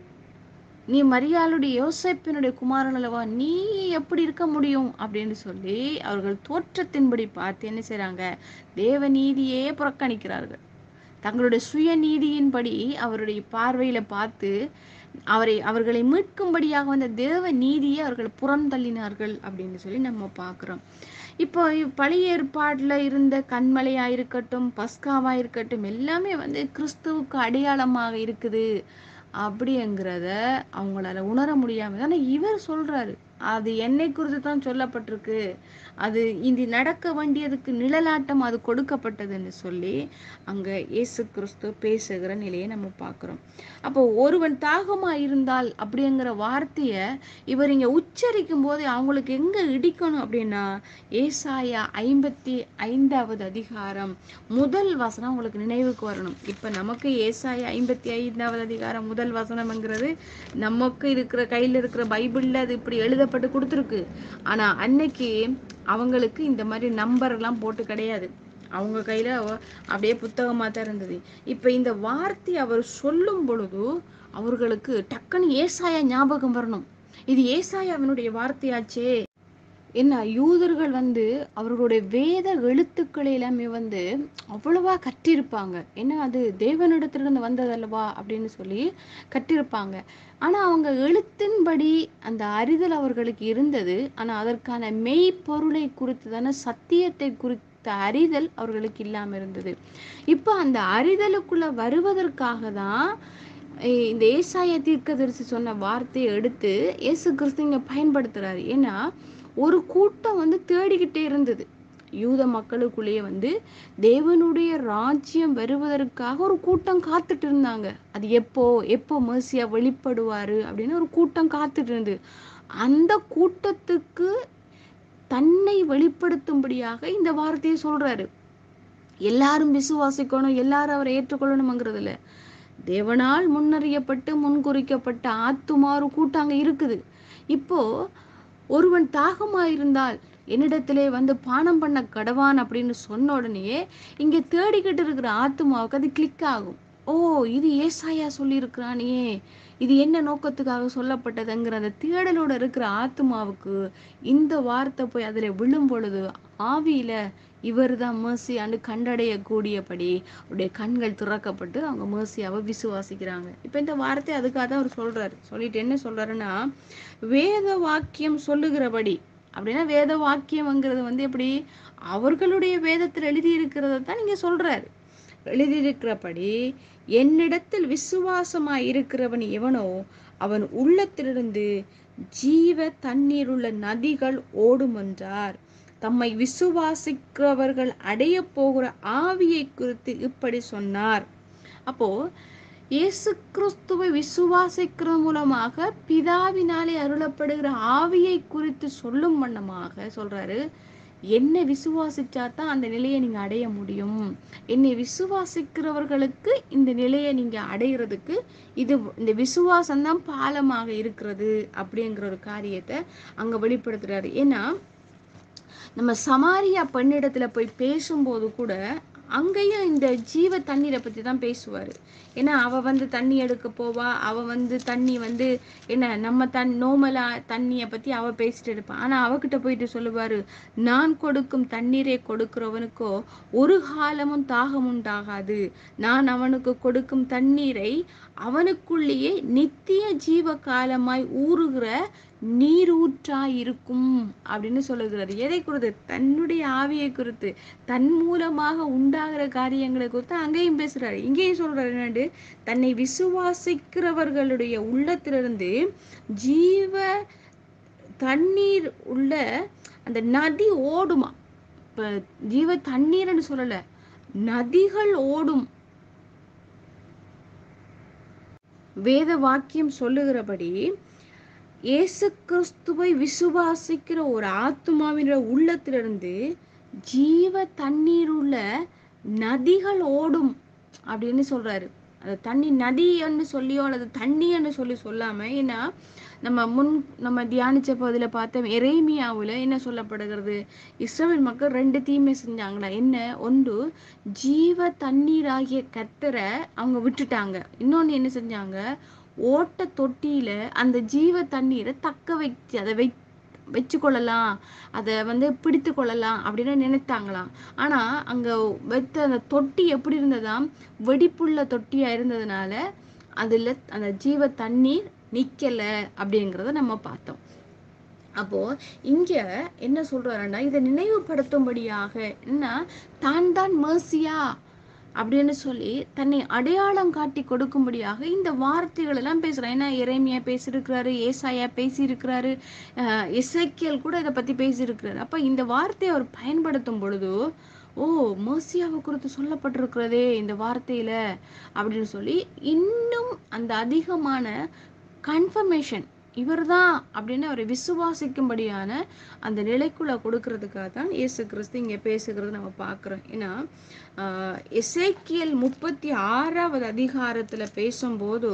நீ மரியாளுடைய யோசேப்பினுடைய குமாரன் அல்லவா நீ எப்படி இருக்க முடியும் அப்படின்னு சொல்லி அவர்கள் தோற்றத்தின்படி பார்த்து என்ன செய்றாங்க தேவ நீதியே புறக்கணிக்கிறார்கள் தங்களுடைய சுய நீதியின்படி அவருடைய பார்வையில பார்த்து அவரை அவர்களை மீட்கும்படியாக வந்த தேவ நீதியை அவர்கள் புறந்தள்ளினார்கள் அப்படின்னு சொல்லி நம்ம பார்க்கிறோம் இப்போ இவ் பழைய ஏற்பாடுல இருந்த கண்மலையா இருக்கட்டும் பஸ்காவா இருக்கட்டும் எல்லாமே வந்து கிறிஸ்துவுக்கு அடையாளமாக இருக்குது அப்படிங்கிறத அவங்களால உணர முடியாம ஆனா இவர் சொல்றாரு அது என்னை குறித்து தான் சொல்லப்பட்டிருக்கு அது இது நடக்க வேண்டியதுக்கு நிழலாட்டம் அது கொடுக்கப்பட்டதுன்னு சொல்லி அங்க இயேசு கிறிஸ்து பேசுகிற நிலையை நம்ம பார்க்கிறோம் அப்போ ஒருவன் தாகமா இருந்தால் அப்படிங்கிற வார்த்தைய இவர் இங்க உச்சரிக்கும் போது அவங்களுக்கு எங்க இடிக்கணும் அப்படின்னா ஏசாயா ஐம்பத்தி ஐந்தாவது அதிகாரம் முதல் வசனம் உங்களுக்கு நினைவுக்கு வரணும் இப்ப நமக்கு ஏசாயா ஐம்பத்தி ஐந்தாவது அதிகாரம் முதல் வசனம்ங்கிறது நமக்கு இருக்கிற கையில இருக்கிற பைபிள்ல அது இப்படி எழுதப்பட்டு கொடுத்துருக்கு ஆனா அன்னைக்கு அவங்களுக்கு இந்த மாதிரி நம்பர் எல்லாம் போட்டு கிடையாது அவங்க கையில அவ- அப்படியே புத்தகமா தான் இருந்தது இப்ப இந்த வார்த்தை அவர் சொல்லும் பொழுது அவர்களுக்கு டக்குன்னு ஏசாயா ஞாபகம் வரணும் இது ஏசாயாவினுடைய வார்த்தையாச்சே என்ன யூதர்கள் வந்து அவர்களுடைய வேத எழுத்துக்களை எல்லாமே வந்து அவ்வளவா கற்றிருப்பாங்க ஏன்னா அது தேவனிடத்திலிருந்து வந்ததல்லவா அப்படின்னு சொல்லி கற்றிருப்பாங்க ஆனா அவங்க எழுத்தின்படி அந்த அறிதல் அவர்களுக்கு இருந்தது ஆனா அதற்கான மெய்ப்பொருளை குறித்ததான சத்தியத்தை குறித்த அறிதல் அவர்களுக்கு இல்லாம இருந்தது இப்போ அந்த அறிதலுக்குள்ள வருவதற்காக தான் ஏய், இந்த ஏசாய தீர்க்கதரிசி சொன்ன வார்த்தையை எடுத்து இயேசு கிறிஸ்து இங்க பயன்படுத்துறாரு ஏன்னா ஒரு கூட்டம் வந்து தேடிக்கிட்டே இருந்தது யூத மக்களுக்குள்ளேயே வந்து தேவனுடைய ராஜ்யம் வருவதற்காக ஒரு கூட்டம் காத்துட்டு இருந்தாங்க அது எப்போ எப்போ மேசியா வெளிப்படுவாரு அப்படின்னு ஒரு கூட்டம் காத்துட்டு இருந்து அந்த கூட்டத்துக்கு தன்னை வெளிப்படுத்தும்படியாக இந்த வார்த்தையை சொல்றாரு எல்லாரும் விசுவாசிக்கணும் எல்லாரும் அவரை ஏற்றுக்கொள்ளணுங்கிறது இல்ல தேவனால் முன்னறியப்பட்டு முன்குறிக்கப்பட்ட ஆத்துமாறு கூட்டம் அங்க இருக்குது இப்போ ஒருவன் தாகமாயிருந்தால் என்னிடத்திலே வந்து பானம் பண்ண கடவான் அப்படின்னு சொன்ன உடனேயே இங்க தேடிக்கிட்டு இருக்கிற ஆத்துமாவுக்கு அது கிளிக் ஆகும் ஓ இது ஏசாயா சொல்லியிருக்கிறானே இது என்ன நோக்கத்துக்காக சொல்லப்பட்டதுங்கிற அந்த தேடலோட இருக்கிற ஆத்துமாவுக்கு இந்த வார்த்தை போய் அதுல விழும் பொழுது ஆவியில இவர்தான் மேசியான்னு கண்டடையக்கூடியபடி அவருடைய கண்கள் திறக்கப்பட்டு அவங்க மேசியாவை விசுவாசிக்கிறாங்க இப்ப இந்த வார்த்தை அதுக்காக தான் அவர் சொல்றாரு சொல்லிட்டு என்ன சொல்றாருன்னா வேத வாக்கியம் சொல்லுகிறபடி அப்படின்னா வேத வாக்கியம்ங்கிறது வந்து எப்படி அவர்களுடைய வேதத்தில் எழுதி இருக்கிறத தான் நீங்க சொல்றாரு எழுதியிருக்கிறபடி என்னிடத்தில் விசுவாசமாய் இருக்கிறவன் எவனோ அவன் உள்ளத்திலிருந்து ஜீவ தண்ணீருள்ள நதிகள் ஓடும் என்றார் தம்மை விசுவாசிக்கிறவர்கள் அடைய போகிற ஆவியை குறித்து இப்படி சொன்னார் அப்போ இயேசு கிறிஸ்துவை விசுவாசிக்கிற மூலமாக பிதாவினாலே அருளப்படுகிற ஆவியை குறித்து சொல்லும் வண்ணமாக சொல்றாரு என்னை விசுவாசிச்சா தான் அந்த நிலையை நீங்க அடைய முடியும் என்னை விசுவாசிக்கிறவர்களுக்கு இந்த நிலையை நீங்க அடையிறதுக்கு இது இந்த விசுவாசம் தான் பாலமாக இருக்கிறது அப்படிங்கிற ஒரு காரியத்தை அங்க வெளிப்படுத்துறாரு ஏன்னா நம்ம சமாரியா பெண்ணிடத்துல போய் பேசும்போது கூட அங்கேயும் இந்த ஜீவ தண்ணீரை பத்தி தான் பேசுவாரு ஏன்னா அவ வந்து தண்ணி எடுக்க போவா அவ வந்து தண்ணி வந்து என்ன நம்ம தன் நோமலா தண்ணிய பத்தி அவ பேசிட்டு இருப்பா ஆனா அவகிட்ட போயிட்டு சொல்லுவாரு நான் கொடுக்கும் தண்ணீரை கொடுக்கிறவனுக்கோ ஒரு காலமும் தாகம் உண்டாகாது நான் அவனுக்கு கொடுக்கும் தண்ணீரை அவனுக்குள்ளேயே நித்திய ஜீவ காலமாய் ஊறுகிற நீரூற்றாய் இருக்கும் அப்படின்னு சொல்லுகிறார் எதை குறித்து தன்னுடைய ஆவியை குறித்து தன் மூலமாக உண்டாகிற காரியங்களை குறித்து அங்கேயும் பேசுறாரு இங்கேயும் சொல்றாரு என்னண்டு தன்னை விசுவாசிக்கிறவர்களுடைய உள்ளத்திலிருந்து ஜீவ தண்ணீர் உள்ள அந்த நதி ஓடுமா இப்ப ஜீவ தண்ணீர்னு சொல்லல நதிகள் ஓடும் வேத வாக்கியம் சொல்லுகிறபடி இயேசு கிறிஸ்துவை விசுவாசிக்கிற ஒரு ஆத்மாவின் உள்ளத்திலிருந்து ஜீவ தண்ணீர் உள்ள நதிகள் ஓடும் அப்படின்னு சொல்றாரு அந்த தண்ணி நதின்னு சொல்லியோ அல்லது தண்ணின்னு சொல்லி சொல்லாம ஏன்னா நம்ம முன் நம்ம தியானிச்ச பகுதியில பார்த்தோம் எரேமியாவுல என்ன சொல்லப்படுகிறது இஸ்ரவேல் மக்கள் ரெண்டு தீமை செஞ்சாங்களா என்ன ஒன்று ஜீவ தண்ணீராகிய கத்தரை அவங்க விட்டுட்டாங்க இன்னொன்னு என்ன செஞ்சாங்க ஓட்ட தொட்டியில அந்த ஜீவ தண்ணீரை தக்க வச்சு அதை வை வச்சு கொள்ளலாம் அதை வந்து பிடித்து கொள்ளலாம் அப்படின்னு நினைத்தாங்களாம் ஆனா அங்க வைத்த அந்த தொட்டி எப்படி இருந்ததாம் வெடிப்புள்ள தொட்டியா இருந்ததுனால அதுல அந்த ஜீவ தண்ணீர் நிக்கல அப்படிங்கிறத நம்ம பார்த்தோம் அப்போ இங்க என்ன சொல்றாருன்னா இதை நினைவுபடுத்தும்படியாக என்ன தான் தான் மேசியா அப்படின்னு சொல்லி தன்னை அடையாளம் காட்டி கொடுக்கும்படியாக இந்த வார்த்தைகள் எல்லாம் பேசுறான் ஏன்னா இறைமையா பேசியிருக்கிறாரு ஏசாயா பேசியிருக்கிறாரு அஹ் இசைக்கியல் கூட இதை பத்தி பேசியிருக்கிறாரு அப்ப இந்த வார்த்தையை அவர் பயன்படுத்தும் பொழுது ஓ மோசியாவை குறித்து சொல்லப்பட்டிருக்கிறதே இந்த வார்த்தையில அப்படின்னு சொல்லி இன்னும் அந்த அதிகமான கன்ஃபர்மேஷன் இவர்தான் அப்படின்னு அவரை விசுவாசிக்கும்படியான அந்த நிலைக்குள்ள கொடுக்கறதுக்காக தான் இயேசு கிறிஸ்து இங்க பேசுகிறது நம்ம பார்க்கிறோம் ஏன்னா ஆஹ் எசேக்கியல் முப்பத்தி ஆறாவது அதிகாரத்துல பேசும்போது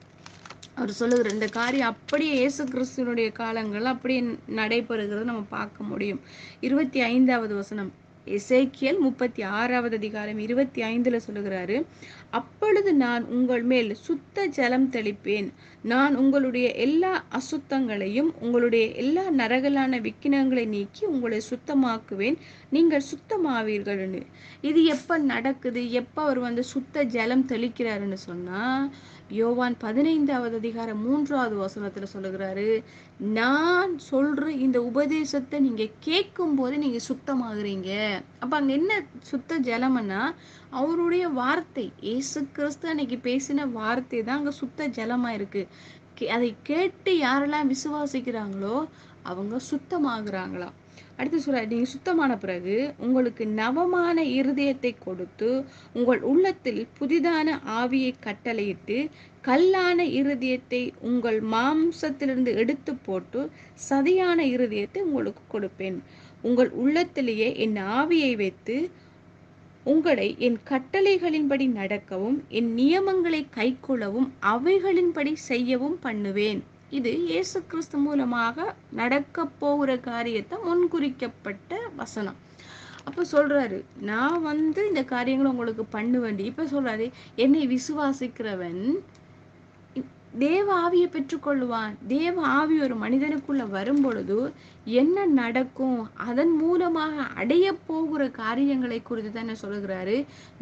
அவர் சொல்லுகிற இந்த காரியம் அப்படியே இயேசு கிறிஸ்துவனுடைய காலங்கள் அப்படியே நடைபெறுகிறது நம்ம பார்க்க முடியும் இருபத்தி ஐந்தாவது வசனம் எசேக்கியல் முப்பத்தி ஆறாவது அதிகாரம் இருபத்தி ஐந்துல சொல்லுகிறாரு அப்பொழுது நான் உங்கள் மேல் சுத்த ஜலம் தெளிப்பேன் நான் உங்களுடைய எல்லா அசுத்தங்களையும் உங்களுடைய எல்லா நரகலான விக்கினங்களை நீக்கி உங்களை சுத்தமாக்குவேன் நீங்கள் சுத்தமாவீர்கள்னு இது எப்ப நடக்குது எப்ப அவர் வந்து சுத்த ஜலம் தெளிக்கிறாருன்னு சொன்னா யோவான் பதினைந்தாவது அதிகாரம் மூன்றாவது வசனத்துல சொல்லுகிறாரு நான் சொல்ற இந்த உபதேசத்தை நீங்க கேட்கும் போது நீங்க சுத்தமாகுறீங்க அப்ப அங்க என்ன சுத்த ஜலம்னா அவருடைய வார்த்தை இயேசு கிறிஸ்து அன்னைக்கு பேசின வார்த்தை தான் அங்க சுத்த ஜலமா இருக்கு கே- அதை கேட்டு யாரெல்லாம் விசுவாசிக்கிறாங்களோ அவங்க சுத்தமாகுறாங்களாம் அடுத்து சொல்ற நீங்க சுத்தமான பிறகு உங்களுக்கு நவமான இருதயத்தை கொடுத்து உங்கள் உள்ளத்தில் புதிதான ஆவியை கட்டளையிட்டு கல்லான இருதயத்தை உங்கள் மாம்சத்திலிருந்து எடுத்து போட்டு சதியான இருதயத்தை உங்களுக்கு கொடுப்பேன் உங்கள் உள்ளத்திலேயே என் ஆவியை வைத்து உங்களை என் கட்டளைகளின்படி நடக்கவும் என் நியமங்களை கைக்கொள்ளவும் அவைகளின்படி செய்யவும் பண்ணுவேன் இது இயேசு கிறிஸ்து மூலமாக நடக்க போகிற காரியத்தை முன்குறிக்கப்பட்ட வசனம் அப்ப சொல்றாரு நான் வந்து இந்த காரியங்களை உங்களுக்கு பண்ண வேண்டி இப்ப சொல்றாரு என்னை விசுவாசிக்கிறவன் தேவ ஆவியை பெற்றுக்கொள்வான் தேவ ஆவி ஒரு மனிதனுக்குள்ள வரும் பொழுது என்ன நடக்கும் அதன் மூலமாக அடைய போகிற காரியங்களை குறித்து தான் என்ன சொல்லுகிறாரு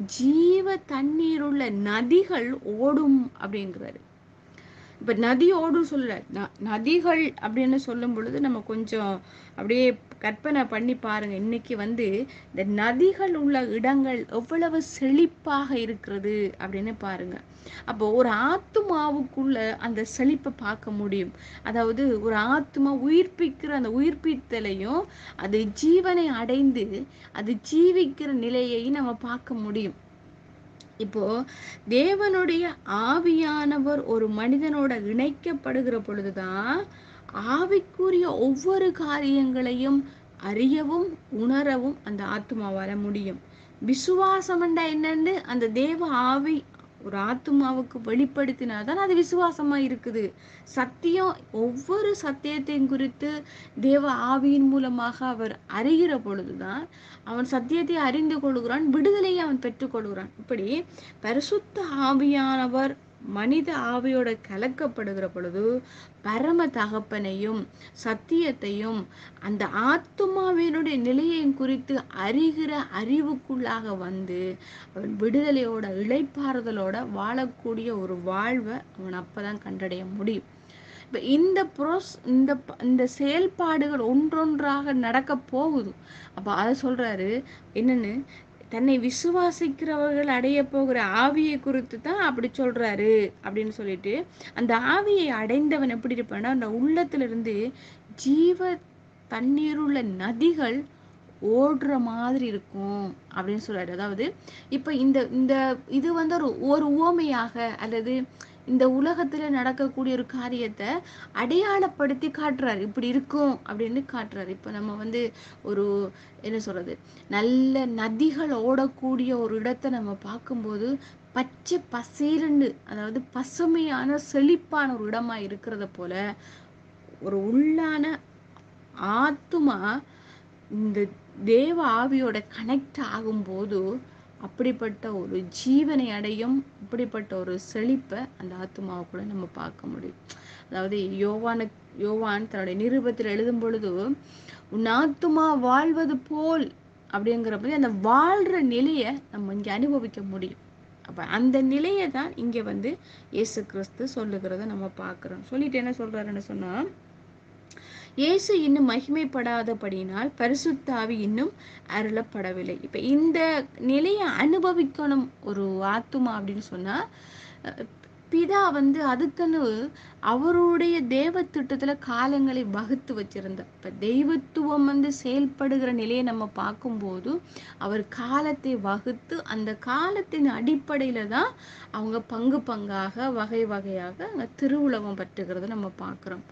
ஜீவ தண்ணீருள்ள நதிகள் ஓடும் அப்படிங்கிறாரு இப்ப நதி ஓடும் சொல்ல ந- நதிகள் அப்படின்னு சொல்லும் பொழுது நம்ம கொஞ்சம் அப்படியே கற்பனை பண்ணி பாருங்க இன்னைக்கு வந்து இந்த நதிகள் உள்ள இடங்கள் எவ்வளவு செழிப்பாக இருக்கிறது அப்படின்னு பாருங்க அப்போ ஒரு ஆத்துமாவுக்குள்ள அந்த செழிப்பை பார்க்க முடியும் அதாவது ஒரு ஆத்துமா உயிர்ப்பிக்கிற அந்த உயிர்ப்பித்தலையும் அது ஜீவனை அடைந்து அது ஜீவிக்கிற நிலையை நம்ம பார்க்க முடியும் இப்போ தேவனுடைய ஆவியானவர் ஒரு மனிதனோட இணைக்கப்படுகிற பொழுதுதான் ஆவிக்குரிய ஒவ்வொரு காரியங்களையும் அறியவும் உணரவும் அந்த ஆத்மாவால முடியும் விசுவாசம் என்னன்னு அந்த தேவ ஆவி ஒரு ஆத்மாவுக்கு வெளிப்படுத்தினாதான் அது விசுவாசமா இருக்குது சத்தியம் ஒவ்வொரு சத்தியத்தையும் குறித்து தேவ ஆவியின் மூலமாக அவர் அறிகிற பொழுதுதான் அவன் சத்தியத்தை அறிந்து கொள்கிறான் விடுதலையை அவன் பெற்றுக்கொள்கிறான் இப்படி பரிசுத்த ஆவியானவர் மனித ஆவியோட கலக்கப்படுகிற பொழுது பரம தகப்பனையும் சத்தியத்தையும் அந்த ஆத்துமாவினுடைய நிலையையும் குறித்து அறிகிற அறிவுக்குள்ளாக வந்து அவன் விடுதலையோட இளைப்பாறுதலோட வாழக்கூடிய ஒரு வாழ்வை அவன் அப்பதான் கண்டடைய முடியும் இப்ப இந்த ப்ரோஸ் இந்த ப- இந்த செயல்பாடுகள் ஒன்றொன்றாக நடக்க போகுது அப்ப அதை சொல்றாரு என்னன்னு தன்னை விசுவாசிக்கிறவர்கள் அடைய போகிற ஆவியை குறித்து தான் அப்படி சொல்றாரு அப்படின்னு சொல்லிட்டு அந்த ஆவியை அடைந்தவன் எப்படி இருப்பான்னா அந்த உள்ளத்துல இருந்து ஜீவ தண்ணீருள்ள நதிகள் ஓடுற மாதிரி இருக்கும் அப்படின்னு சொல்றாரு அதாவது இப்ப இந்த இந்த இது வந்து ஒரு ஒரு உவமையாக அல்லது இந்த உலகத்துல நடக்கக்கூடிய ஒரு காரியத்தை அடையாளப்படுத்தி காட்டுறாரு இப்படி இருக்கும் அப்படின்னு காட்டுறாரு இப்ப நம்ம வந்து ஒரு என்ன சொல்றது நல்ல நதிகள் ஓடக்கூடிய ஒரு இடத்தை நம்ம பார்க்கும்போது பச்சை பசேலுன்னு அதாவது பசுமையான செழிப்பான ஒரு இடமா இருக்கிறத போல ஒரு உள்ளான ஆத்துமா இந்த தேவ ஆவியோட கனெக்ட் ஆகும்போது அப்படிப்பட்ட ஒரு ஜீவனை அடையும் இப்படிப்பட்ட ஒரு செழிப்பை அந்த ஆத்துமாவுக்குள்ள நம்ம பார்க்க முடியும் அதாவது யோவானு யோவான் தன்னுடைய நிருபத்தில் எழுதும் பொழுது உன் ஆத்துமா வாழ்வது போல் அப்படிங்கிறப்ப அந்த வாழ்ற நிலையை நம்ம இங்க அனுபவிக்க முடியும் அப்ப அந்த நிலையை தான் இங்க வந்து இயேசு கிறிஸ்து சொல்லுகிறத நம்ம பார்க்கிறோம் சொல்லிட்டு என்ன சொல்றாருன்னு சொன்னா இயேசு இன்னும் மகிமைப்படாதபடியினால் பரிசுத்த ஆவி இன்னும் அருளப்படவில்லை இப்ப இந்த நிலையை அனுபவிக்கணும் ஒரு ஆத்துமா அப்படின்னு சொன்னா அஹ், பிதா வந்து அதுக்குன்னு அவருடைய தேவ திட்டத்துல காலங்களை வகுத்து வச்சிருந்த இப்ப தெய்வத்துவம் வந்து செயல்படுகிற நிலையை நம்ம பார்க்கும்போது அவர் காலத்தை வகுத்து அந்த காலத்தின் அடிப்படையில தான் அவங்க பங்கு பங்காக வகை வகையாக அங்க திருவுளவம் பற்றுகிறத நம்ம பார்க்கிறோம்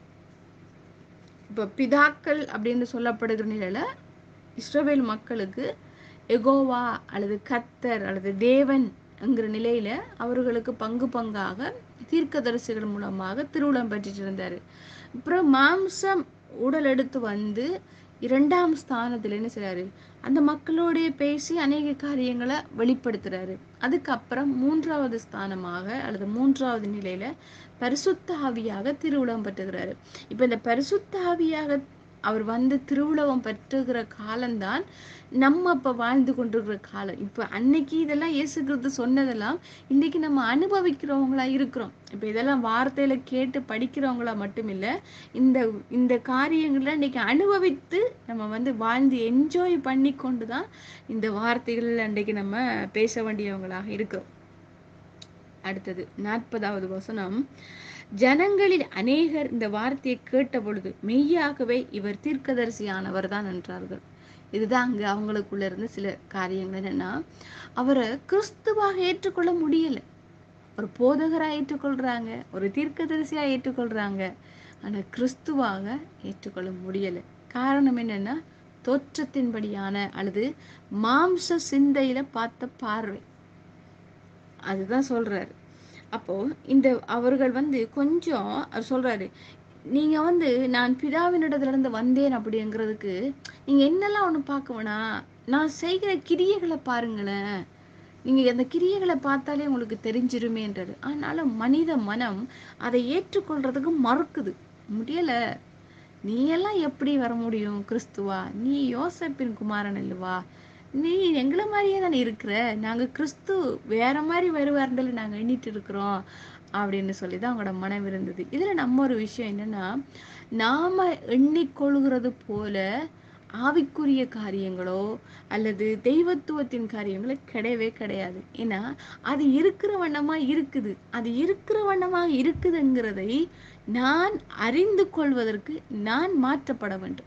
இப்ப பிதாக்கள் அப்படின்னு சொல்லப்படுகிற நிலையில இஸ்ரவேல் மக்களுக்கு எகோவா அல்லது கத்தர் அல்லது தேவன் என்கிற நிலையில அவர்களுக்கு பங்கு பங்காக தீர்க்கதரிசிகள் மூலமாக திருவுளம் பெற்றுட்டு இருந்தாரு அப்புறம் மாம்சம் உடல் எடுத்து வந்து இரண்டாம் ஸ்தானத்துல என்ன செய்றாரு அந்த மக்களோடய பேசி அநேக காரியங்களை வெளிப்படுத்துறாரு அதுக்கப்புறம் மூன்றாவது ஸ்தானமாக அல்லது மூன்றாவது நிலையில பரிசுத்த ஆவியாக திருவுளம் பெற்றுகிறாரு இப்ப இந்த பரிசுத்த ஆவியாக அவர் வந்து திருவுளவம் பெற்றுகிற காலம்தான் நம்ம இப்ப வாழ்ந்து கொண்டிருக்கிற காலம் இப்ப அன்னைக்கு இதெல்லாம் இயேசு கிறிஸ்து சொன்னதெல்லாம் இன்னைக்கு நம்ம அனுபவிக்கிறவங்களா இருக்கிறோம் இப்ப இதெல்லாம் வார்த்தையில கேட்டு படிக்கிறவங்களா மட்டும் இல்ல இந்த இந்த காரியங்களை இன்னைக்கு அனுபவித்து நம்ம வந்து வாழ்ந்து என்ஜாய் பண்ணி கொண்டுதான் இந்த வார்த்தைகள் அன்றைக்கு நம்ம பேச வேண்டியவங்களாக இருக்கிறோம் அடுத்தது நாற்பதாவது வசனம் ஜனங்களில் அநேகர் இந்த வார்த்தையை கேட்ட பொழுது மெய்யாகவே இவர் தீர்க்கதரிசியானவர் தான் என்றார்கள் இதுதான் அங்க அவங்களுக்குள்ள இருந்த சில காரியங்கள் என்னன்னா அவரை கிறிஸ்துவாக ஏற்றுக்கொள்ள முடியல ஒரு போதகரா ஏற்றுக்கொள்றாங்க ஒரு தீர்க்கதரிசியா ஏற்றுக்கொள்றாங்க ஆனா கிறிஸ்துவாக ஏற்றுக்கொள்ள முடியல காரணம் என்னன்னா தோற்றத்தின்படியான அல்லது மாம்ச சிந்தையில பார்த்த பார்வை அதுதான் சொல்றாரு அப்போ இந்த அவர்கள் வந்து கொஞ்சம் அவர் சொல்றாரு நீங்க வந்து நான் பிதாவினிடத்துல இருந்து வந்தேன் அப்படிங்கிறதுக்கு நீங்க என்னெல்லாம் ஒண்ணு பார்க்க வேணாம் நான் செய்கிற கிரியைகளை பாருங்களேன் நீங்க அந்த கிரியைகளை பார்த்தாலே உங்களுக்கு தெரிஞ்சிருமேன்றது ஆனாலும் மனித மனம் அதை ஏற்றுக்கொள்றதுக்கு மறுக்குது முடியல நீ எல்லாம் எப்படி வர முடியும் கிறிஸ்துவா நீ யோசப்பின் குமாரன் இல்லவா நீ எங்களை மாதிரியே தானே இருக்கிற நாங்க கிறிஸ்து வேற மாதிரி வருவார்ந்தல நாங்க எண்ணிட்டு இருக்கிறோம் அப்படின்னு சொல்லி தான் அவங்களோட மனம் இருந்தது இதுல நம்ம ஒரு விஷயம் என்னன்னா நாம எண்ணிக்கொள்கிறது போல ஆவிக்குரிய காரியங்களோ அல்லது தெய்வத்துவத்தின் காரியங்களோ கிடையவே கிடையாது ஏன்னா அது இருக்கிற வண்ணமா இருக்குது அது இருக்கிற வண்ணமா இருக்குதுங்கிறதை நான் அறிந்து கொள்வதற்கு நான் மாற்றப்பட வேண்டும்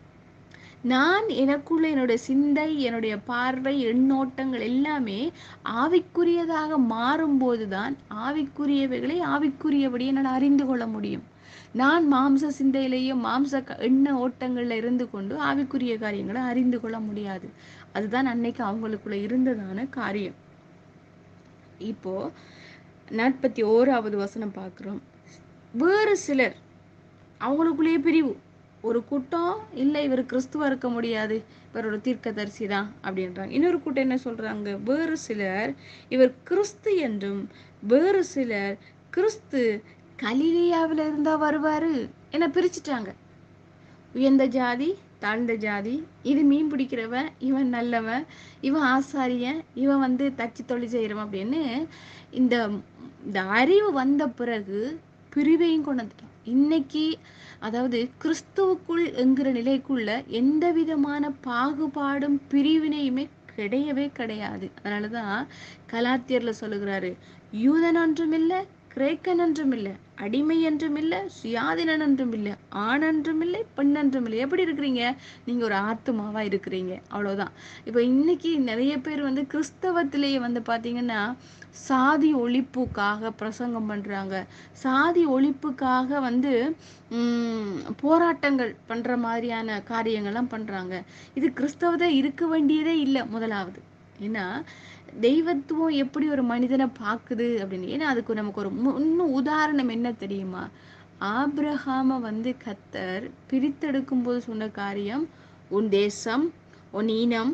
நான் எனக்குள்ள என்னுடைய சிந்தை என்னுடைய பார்வை எண்ணோட்டங்கள் எல்லாமே ஆவிக்குரியதாக மாறும்போதுதான் ஆவிக்குரியவைகளை ஆவிக்குரியபடி என்னால் அறிந்து கொள்ள முடியும் நான் மாம்ச சிந்தையிலேயும் மாம்ச க- எண்ண ஓட்டங்கள்ல இருந்து கொண்டு ஆவிக்குரிய காரியங்களை அறிந்து கொள்ள முடியாது அதுதான் அன்னைக்கு அவங்களுக்குள்ள இருந்ததான காரியம் இப்போ நாற்பத்தி ஓராவது வசனம் பார்க்கிறோம் வேறு சிலர் அவங்களுக்குள்ளேயே பிரிவு ஒரு கூட்டம் இல்லை இவர் கிறிஸ்துவா இருக்க முடியாது இவர் ஒரு தீர்க்கதரிசி தான் அப்படின்றாங்க இன்னொரு கூட்டம் என்ன சொல்றாங்க வேறு சிலர் இவர் கிறிஸ்து என்றும் வேறு சிலர் கிறிஸ்து கலிலியாவில இருந்தா வருவாரு என பிரிச்சுட்டாங்க உயர்ந்த ஜாதி தாழ்ந்த ஜாதி இது மீன் பிடிக்கிறவன் இவன் நல்லவன் இவன் ஆசாரியன் இவன் வந்து தச்சு தொழில் செய்கிறவன் அப்படின்னு இந்த இந்த அறிவு வந்த பிறகு பிரிவையும் கொண்டு வந்துட்டான் இன்னைக்கு அதாவது கிறிஸ்துவுக்குள் என்கிற நிலைக்குள்ள எந்த விதமான பாகுபாடும் பிரிவினையுமே கிடையவே கிடையாது அதனாலதான் கலாத்தியர்ல சொல்லுகிறாரு யூதன் ஒன்றும் இல்லை கிரேக்கன் என்றும் இல்லை அடிமை என்றும் இல்லை சுயாதீனன் என்றும் இல்லை ஆண் என்றும் இல்லை பெண் என்றும் இல்லை எப்படி இருக்கிறீங்க நீங்க ஒரு ஆத்துமாவா இருக்கிறீங்க அவ்வளவுதான் இப்போ இன்னைக்கு நிறைய பேர் வந்து கிறிஸ்தவத்திலேயே வந்து பாத்தீங்கன்னா சாதி ஒழிப்புக்காக பிரசங்கம் பண்றாங்க சாதி ஒழிப்புக்காக வந்து உம் போராட்டங்கள் பண்ற மாதிரியான காரியங்கள்லாம் பண்றாங்க இது கிறிஸ்தவத்தை இருக்க வேண்டியதே இல்லை முதலாவது ஏன்னா தெய்வத்துவம் எப்படி ஒரு மனிதனை பார்க்குது அப்படின்னு ஏன்னா அதுக்கு நமக்கு ஒரு மு- இன்னும் உதாரணம் என்ன தெரியுமா ஆபிரகாம வந்து கத்தர் பிரித்தெடுக்கும் போது சொன்ன காரியம் உன் தேசம் உன் இனம்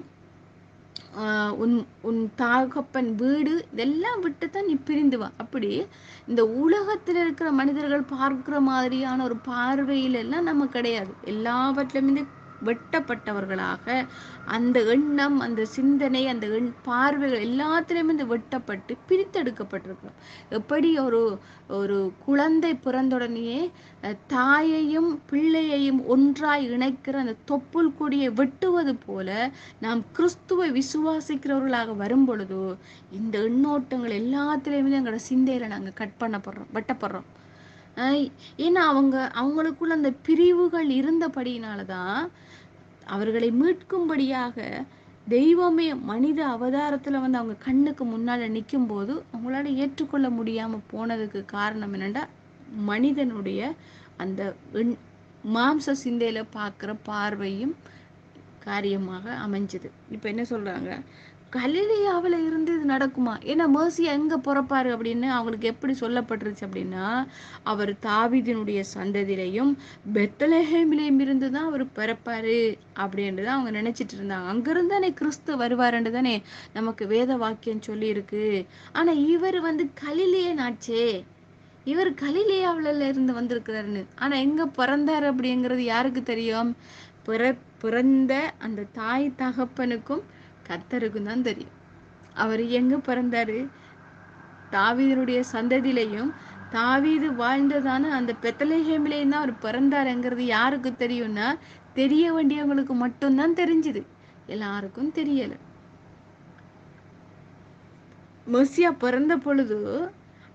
ஆஹ் உன் உன் தாகப்பன் வீடு இதெல்லாம் விட்டு தான் நீ பிரிந்து வா அப்படி இந்த உலகத்துல இருக்கிற மனிதர்கள் பார்க்கிற மாதிரியான ஒரு பார்வையில எல்லாம் நம்ம கிடையாது எல்லாவற்றிலுமே வெட்டப்பட்டவர்களாக அந்த எண்ணம் அந்த சிந்தனை அந்த எண் பார்வைகள் எல்லாத்திலுமே இந்த வெட்டப்பட்டு பிரித்தெடுக்கப்பட்டிருக்கிறோம் எப்படி ஒரு ஒரு குழந்தை பிறந்தவுடனேயே அஹ், தாயையும் பிள்ளையையும் ஒன்றாய் இணைக்கிற அந்த தொப்புள் கொடியை வெட்டுவது போல நாம் கிறிஸ்துவை விசுவாசிக்கிறவர்களாக வரும் பொழுது இந்த எண்ணோட்டங்கள் எல்லாத்திலையுமே எங்களோட சிந்தையில நாங்க கட் பண்ணப்படுறோம் வெட்டப்படுறோம் ஆஹ் ஏன்னா அவங்க அவங்களுக்குள்ள அந்த பிரிவுகள் இருந்தபடியினாலதான் அவர்களை மீட்கும்படியாக தெய்வமே மனித அவதாரத்துல வந்து அவங்க கண்ணுக்கு முன்னால நிற்கும் போது அவங்களால ஏற்றுக்கொள்ள முடியாம போனதுக்கு காரணம் என்னன்னா மனிதனுடைய அந்த எண்- மாம்ச சிந்தையில பார்க்குற பார்வையும் காரியமாக அமைஞ்சது இப்போ என்ன சொல்றாங்க கலிலியாவில் இருந்து இது நடக்குமா ஏன்னா மேர்சி எங்க பிறப்பாரு அப்படின்னு அவங்களுக்கு எப்படி சொல்லப்பட்டுருச்சு அப்படின்னா அவர் தாவீதினுடைய சந்ததியிலையும் பெத்தலஹேமிலையும் இருந்து தான் அவர் பிறப்பாரு அப்படின்ட்டு தான் அவங்க நினைச்சிட்டு இருந்தாங்க அங்கிருந்து தானே கிறிஸ்து வருவாருன்னு தானே நமக்கு வேத வாக்கியம் சொல்லி இருக்கு ஆனா இவர் வந்து கலிலியன் ஆச்சே இவர் கலிலியாவுல இருந்து வந்திருக்கிறாருன்னு ஆனா எங்க பிறந்தாரு அப்படிங்கிறது யாருக்கு தெரியும் பிற பிறந்த அந்த தாய் தகப்பனுக்கும் கர்த்தருக்கும் தான் தெரியும் அவர் எங்க பிறந்தாரு தாவீதனுடைய சந்ததியிலையும் தாவீது வாழ்ந்ததான அந்த பெத்தலேஹேமிலையும் தான் அவர் பிறந்தாருங்கிறது யாருக்கு தெரியும்னா தெரிய வேண்டியவங்களுக்கு மட்டும்தான் தெரிஞ்சுது எல்லாருக்கும் தெரியல மெர்சியா பிறந்த பொழுது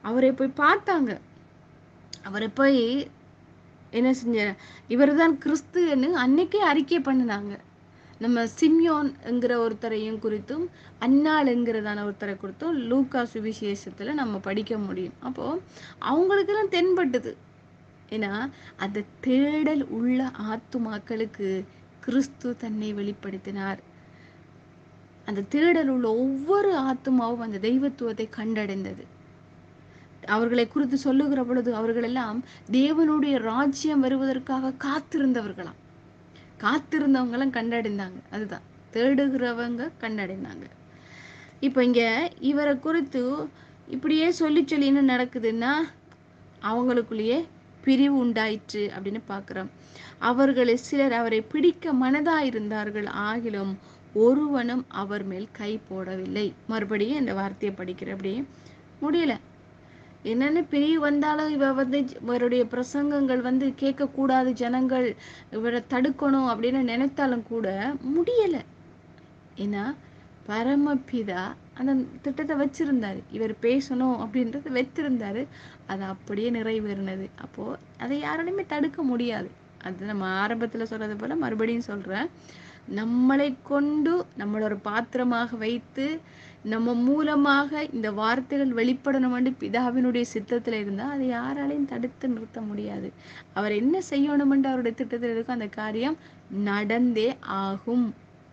அவரை போய் பார்த்தாங்க அவரை போய் என்ன செஞ்ச இவர்தான் கிறிஸ்துன்னு அன்னைக்கே அறிக்கை பண்ணினாங்க நம்ம சிம்யோன்ங்கிற ஒருத்தரையும் குறித்தும் அன்னாளுங்கிறதான ஒருத்தரை குறித்தும் லூக்கா சுவிசேஷத்துல நம்ம படிக்க முடியும் அப்போ அவங்களுக்கெல்லாம் தென்பட்டது ஏன்னா அந்த தேடல் உள்ள ஆத்துமாக்களுக்கு கிறிஸ்து தன்னை வெளிப்படுத்தினார் அந்த தேடல் உள்ள ஒவ்வொரு ஆத்துமாவும் அந்த தெய்வத்துவத்தை கண்டடைந்தது அவர்களை குறித்து சொல்லுகிற பொழுது அவர்கள் எல்லாம் தேவனுடைய ராஜ்யம் வருவதற்காக காத்திருந்தவர்களாம் காத்திருந்தவங்களும் கண்டடைந்தாங்க அதுதான் தேடுகிறவங்க கண்டடைந்தாங்க இப்போ இங்க இவரை குறித்து இப்படியே சொல்லி சொல்லி என்ன நடக்குதுன்னா அவங்களுக்குள்ளேயே பிரிவு உண்டாயிற்று அப்படின்னு பார்க்கிறோம் அவர்களில் சிலர் அவரை பிடிக்க மனதாயிருந்தார்கள் ஆகிலும் ஒருவனும் அவர் மேல் கை போடவில்லை மறுபடியும் இந்த வார்த்தையை படிக்கிற அப்படியே முடியல என்னன்னு பிரிவு வந்தாலும் இவ வந்து இவருடைய பிரசங்கங்கள் வந்து கேட்கக்கூடாது ஜனங்கள் இவரை தடுக்கணும் அப்படின்னு நினைத்தாலும் கூட முடியல ஏன்னா பரமபிதா அந்த திட்டத்தை வச்சிருந்தாரு இவர் பேசணும் அப்படின்றத வச்சிருந்தாரு அது அப்படியே நிறைவேறினது அப்போ அதை யாராலையுமே தடுக்க முடியாது அது நம்ம ஆரம்பத்துல சொல்றது போல மறுபடியும் சொல்றேன் நம்மளை கொண்டு நம்மள ஒரு பாத்திரமாக வைத்து நம்ம மூலமாக இந்த வார்த்தைகள் வெளிப்படணும் பிதாவினுடைய சித்தத்துல இருந்தா அதை யாராலையும் தடுத்து நிறுத்த முடியாது அவர் என்ன செய்யணும்னு அவருடைய திட்டத்தில் இருக்கும் அந்த காரியம் நடந்தே ஆகும்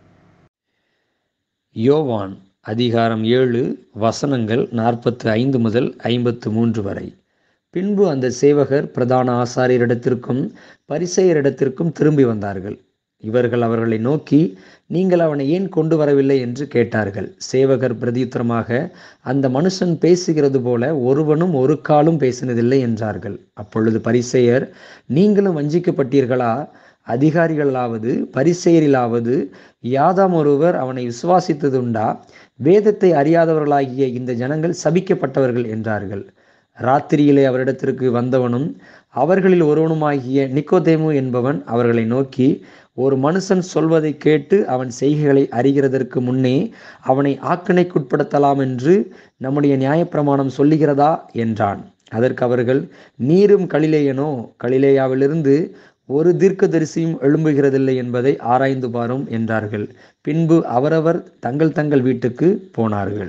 யோவான் அதிகாரம் ஏழு வசனங்கள் நாற்பத்து ஐந்து முதல் ஐம்பத்து மூன்று வரை பின்பு அந்த சேவகர் பிரதான ஆசாரியரிடத்திற்கும் பரிசெயரிடத்திற்கும் திரும்பி வந்தார்கள் இவர்கள் அவர்களை நோக்கி நீங்கள் அவனை ஏன் கொண்டு வரவில்லை என்று கேட்டார்கள் சேவகர் பிரதியுத்தரமாக அந்த மனுஷன் பேசுகிறது போல ஒருவனும் ஒரு காலும் பேசினதில்லை என்றார்கள் அப்பொழுது பரிசெயர் நீங்களும் வஞ்சிக்கப்பட்டீர்களா அதிகாரிகளாவது பரிசெயரிலாவது யாதாம் ஒருவர் அவனை விசுவாசித்ததுண்டா வேதத்தை அறியாதவர்களாகிய இந்த ஜனங்கள் சபிக்கப்பட்டவர்கள் என்றார்கள் ராத்திரியிலே அவரிடத்திற்கு வந்தவனும் அவர்களில் ஒருவனுமாகிய நிக்கோதேமு என்பவன் அவர்களை நோக்கி ஒரு மனுஷன் சொல்வதை கேட்டு அவன் செய்கைகளை அறிகிறதற்கு முன்னே அவனை ஆக்கினைக்குட்படுத்தலாம் என்று நம்முடைய நியாயப்பிரமாணம் சொல்லுகிறதா என்றான் அதற்கு அவர்கள் நீரும் கலிலேயனோ கலிலேயாவிலிருந்து ஒரு தீர்க்கதரிசியும் எழும்புகிறதில்லை என்பதை ஆராய்ந்து பாரும் என்றார்கள் பின்பு அவரவர் தங்கள் தங்கள் வீட்டுக்கு போனார்கள்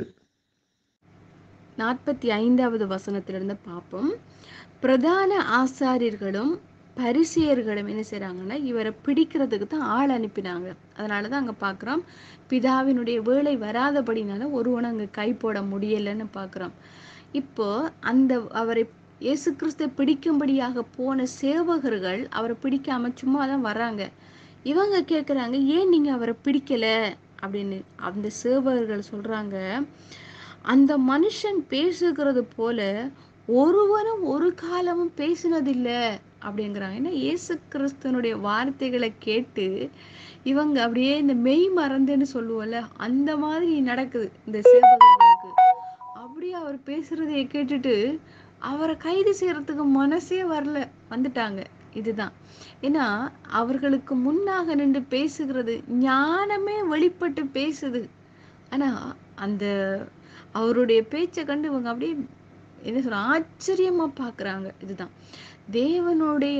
நாற்பத்தி ஐந்தாவது வசனத்திலிருந்து பார்ப்போம் பிரதான ஆசாரியர்களும் பரிசெயர்களும் என்ன செய்றாங்கன்னா இவரை பிடிக்கிறதுக்கு தான் ஆள் அனுப்பினாங்க அதனால தான் அங்கே பார்க்குறோம் பிதாவினுடைய வேலை வராதபடினால ஒருவனை அங்கே கை போட முடியலைன்னு பார்க்குறோம் இப்போ அந்த அவரை இயேசு கிறிஸ்தை பிடிக்கும்படியாக போன சேவகர்கள் அவரை பிடிக்காம சும்மா தான் வர்றாங்க இவங்க கேட்குறாங்க ஏன் நீங்க அவரை பிடிக்கல அப்படின்னு அந்த சேவகர்கள் சொல்றாங்க அந்த மனுஷன் பேசுகிறது போல ஒருவனும் ஒரு காலமும் பேசினதில்லை அப்படிங்கிறாங்க ஏன்னா இயேசு கிறிஸ்தனுடைய வார்த்தைகளை கேட்டு இவங்க அப்படியே இந்த மெய் மறந்துன்னு சொல்லுவோம்ல அந்த மாதிரி நடக்குது இந்த சேவகர்களுக்கு அப்படியே அவர் பேசுறதைய கேட்டுட்டு அவரை கைது செய்யறதுக்கு மனசே வரல வந்துட்டாங்க இதுதான் ஏன்னா அவர்களுக்கு முன்னாக நின்று பேசுகிறது ஞானமே வெளிப்பட்டு பேசுது ஆனா அந்த அவருடைய பேச்சை கண்டு இவங்க அப்படியே என்ன சொல்ற ஆச்சரியமா பாக்குறாங்க இதுதான் தேவனுடைய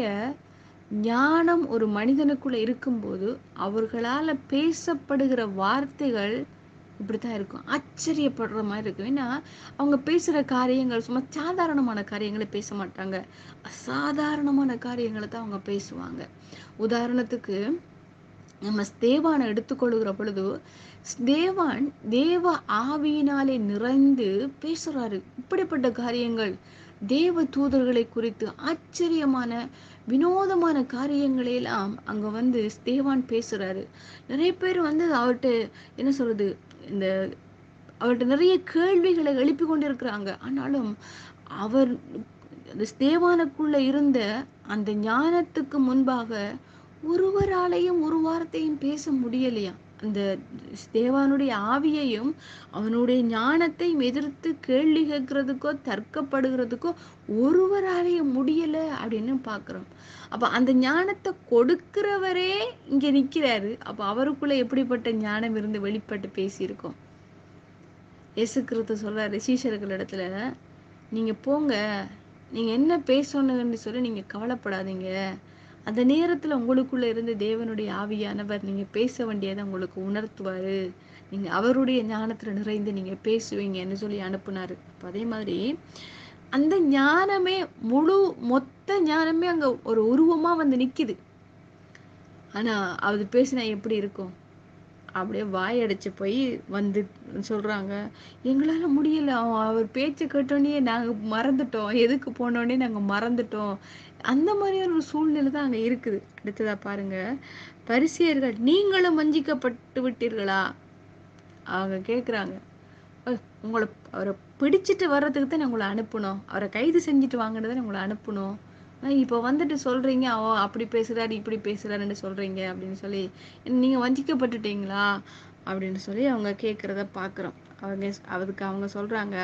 ஞானம் ஒரு மனிதனுக்குள்ள இருக்கும்போது அவர்களால பேசப்படுகிற வார்த்தைகள் இப்படித்தான் இருக்கும் ஆச்சரியப்படுற மாதிரி இருக்கும் ஏன்னா அவங்க பேசுற காரியங்கள் சும்மா சாதாரணமான காரியங்களை பேச மாட்டாங்க அசாதாரணமான காரியங்களை தான் அவங்க பேசுவாங்க உதாரணத்துக்கு நம்ம ஸ்தேவானை எடுத்துக்கொள்கிற பொழுது ஸ்தேவான் தேவ ஆவியினாலே நிறைந்து பேசுறாரு இப்படிப்பட்ட காரியங்கள் தேவ தூதர்களை குறித்து ஆச்சரியமான வினோதமான காரியங்களை எல்லாம் அங்க வந்து ஸ்தேவான் பேசுறாரு நிறைய பேர் வந்து அவர்கிட்ட என்ன சொல்றது இந்த அவர்கிட்ட நிறைய கேள்விகளை எழுப்பி கொண்டிருக்கிறாங்க ஆனாலும் அவர் அந்த ஸ்தேவானுக்குள்ள இருந்த அந்த ஞானத்துக்கு முன்பாக ஒருவராலையும் ஒரு வார்த்தையும் பேச முடியலையா அந்த ஸ்தேவானுடைய ஆவியையும் அவனுடைய ஞானத்தையும் எதிர்த்து கேள்வி கேட்கறதுக்கோ தர்க்கப்படுகிறதுக்கோ ஒருவராலையும் முடியல அப்படின்னு பாக்குறோம் அப்ப அந்த ஞானத்தை கொடுக்கிறவரே இங்க நிக்கிறாரு அப்ப அவருக்குள்ள எப்படிப்பட்ட ஞானம் இருந்து வெளிப்பட்டு பேசியிருக்கோம் இயேசு கிறிஸ்து சொல்றாரு சீஷர்கள் இடத்துல நீங்க போங்க நீங்க என்ன பேசணும்னு சொல்லி நீங்க கவலைப்படாதீங்க அந்த நேரத்துல உங்களுக்குள்ள இருந்து தேவனுடைய ஆவியானவர் நீங்க பேச வேண்டியதை உங்களுக்கு உணர்த்துவாரு நீங்க அவருடைய ஞானத்துல நிறைந்து நீங்க பேசுவீங்கன்னு சொல்லி அனுப்புனாரு அப்ப அதே மாதிரி அந்த ஞானமே முழு மொத்த ஞானமே அங்க ஒரு உருவமா வந்து நிக்குது ஆனா அது பேசினா எப்படி இருக்கும் அப்படியே வாயடைச்சு போய் வந்து சொல்றாங்க எங்களால முடியல அவன் அவர் பேச்சை கேட்டோடனே நாங்க மறந்துட்டோம் எதுக்கு போனோடனே நாங்க மறந்துட்டோம் அந்த மாதிரியான ஒரு சூழ்நிலை தான் அங்க இருக்குது அடுத்ததா பாருங்க பரிசேயர்கள் நீங்களும் வஞ்சிக்கப்பட்டு விட்டீர்களா அவங்க கேக்குறாங்க "அஹ், உங்களை அவரை பிடிச்சிட்டு வர்றதுக்கு தான் உங்களை அனுப்பணும் அவரை கைது செஞ்சுட்டு வாங்கினது தான் உங்களை அனுப்பணும் ஆனா இப்போ வந்துட்டு சொல்றீங்க அவ அப்படி பேசுறாரு இப்படி பேசுறாருன்னு சொல்றீங்க அப்படின்னு சொல்லி நீங்க வஞ்சிக்கப்பட்டுட்டீங்களா அப்படின்னு சொல்லி அவங்க கேக்குறத பாக்குறோம் அவங்க அதுக்கு அவங்க சொல்றாங்க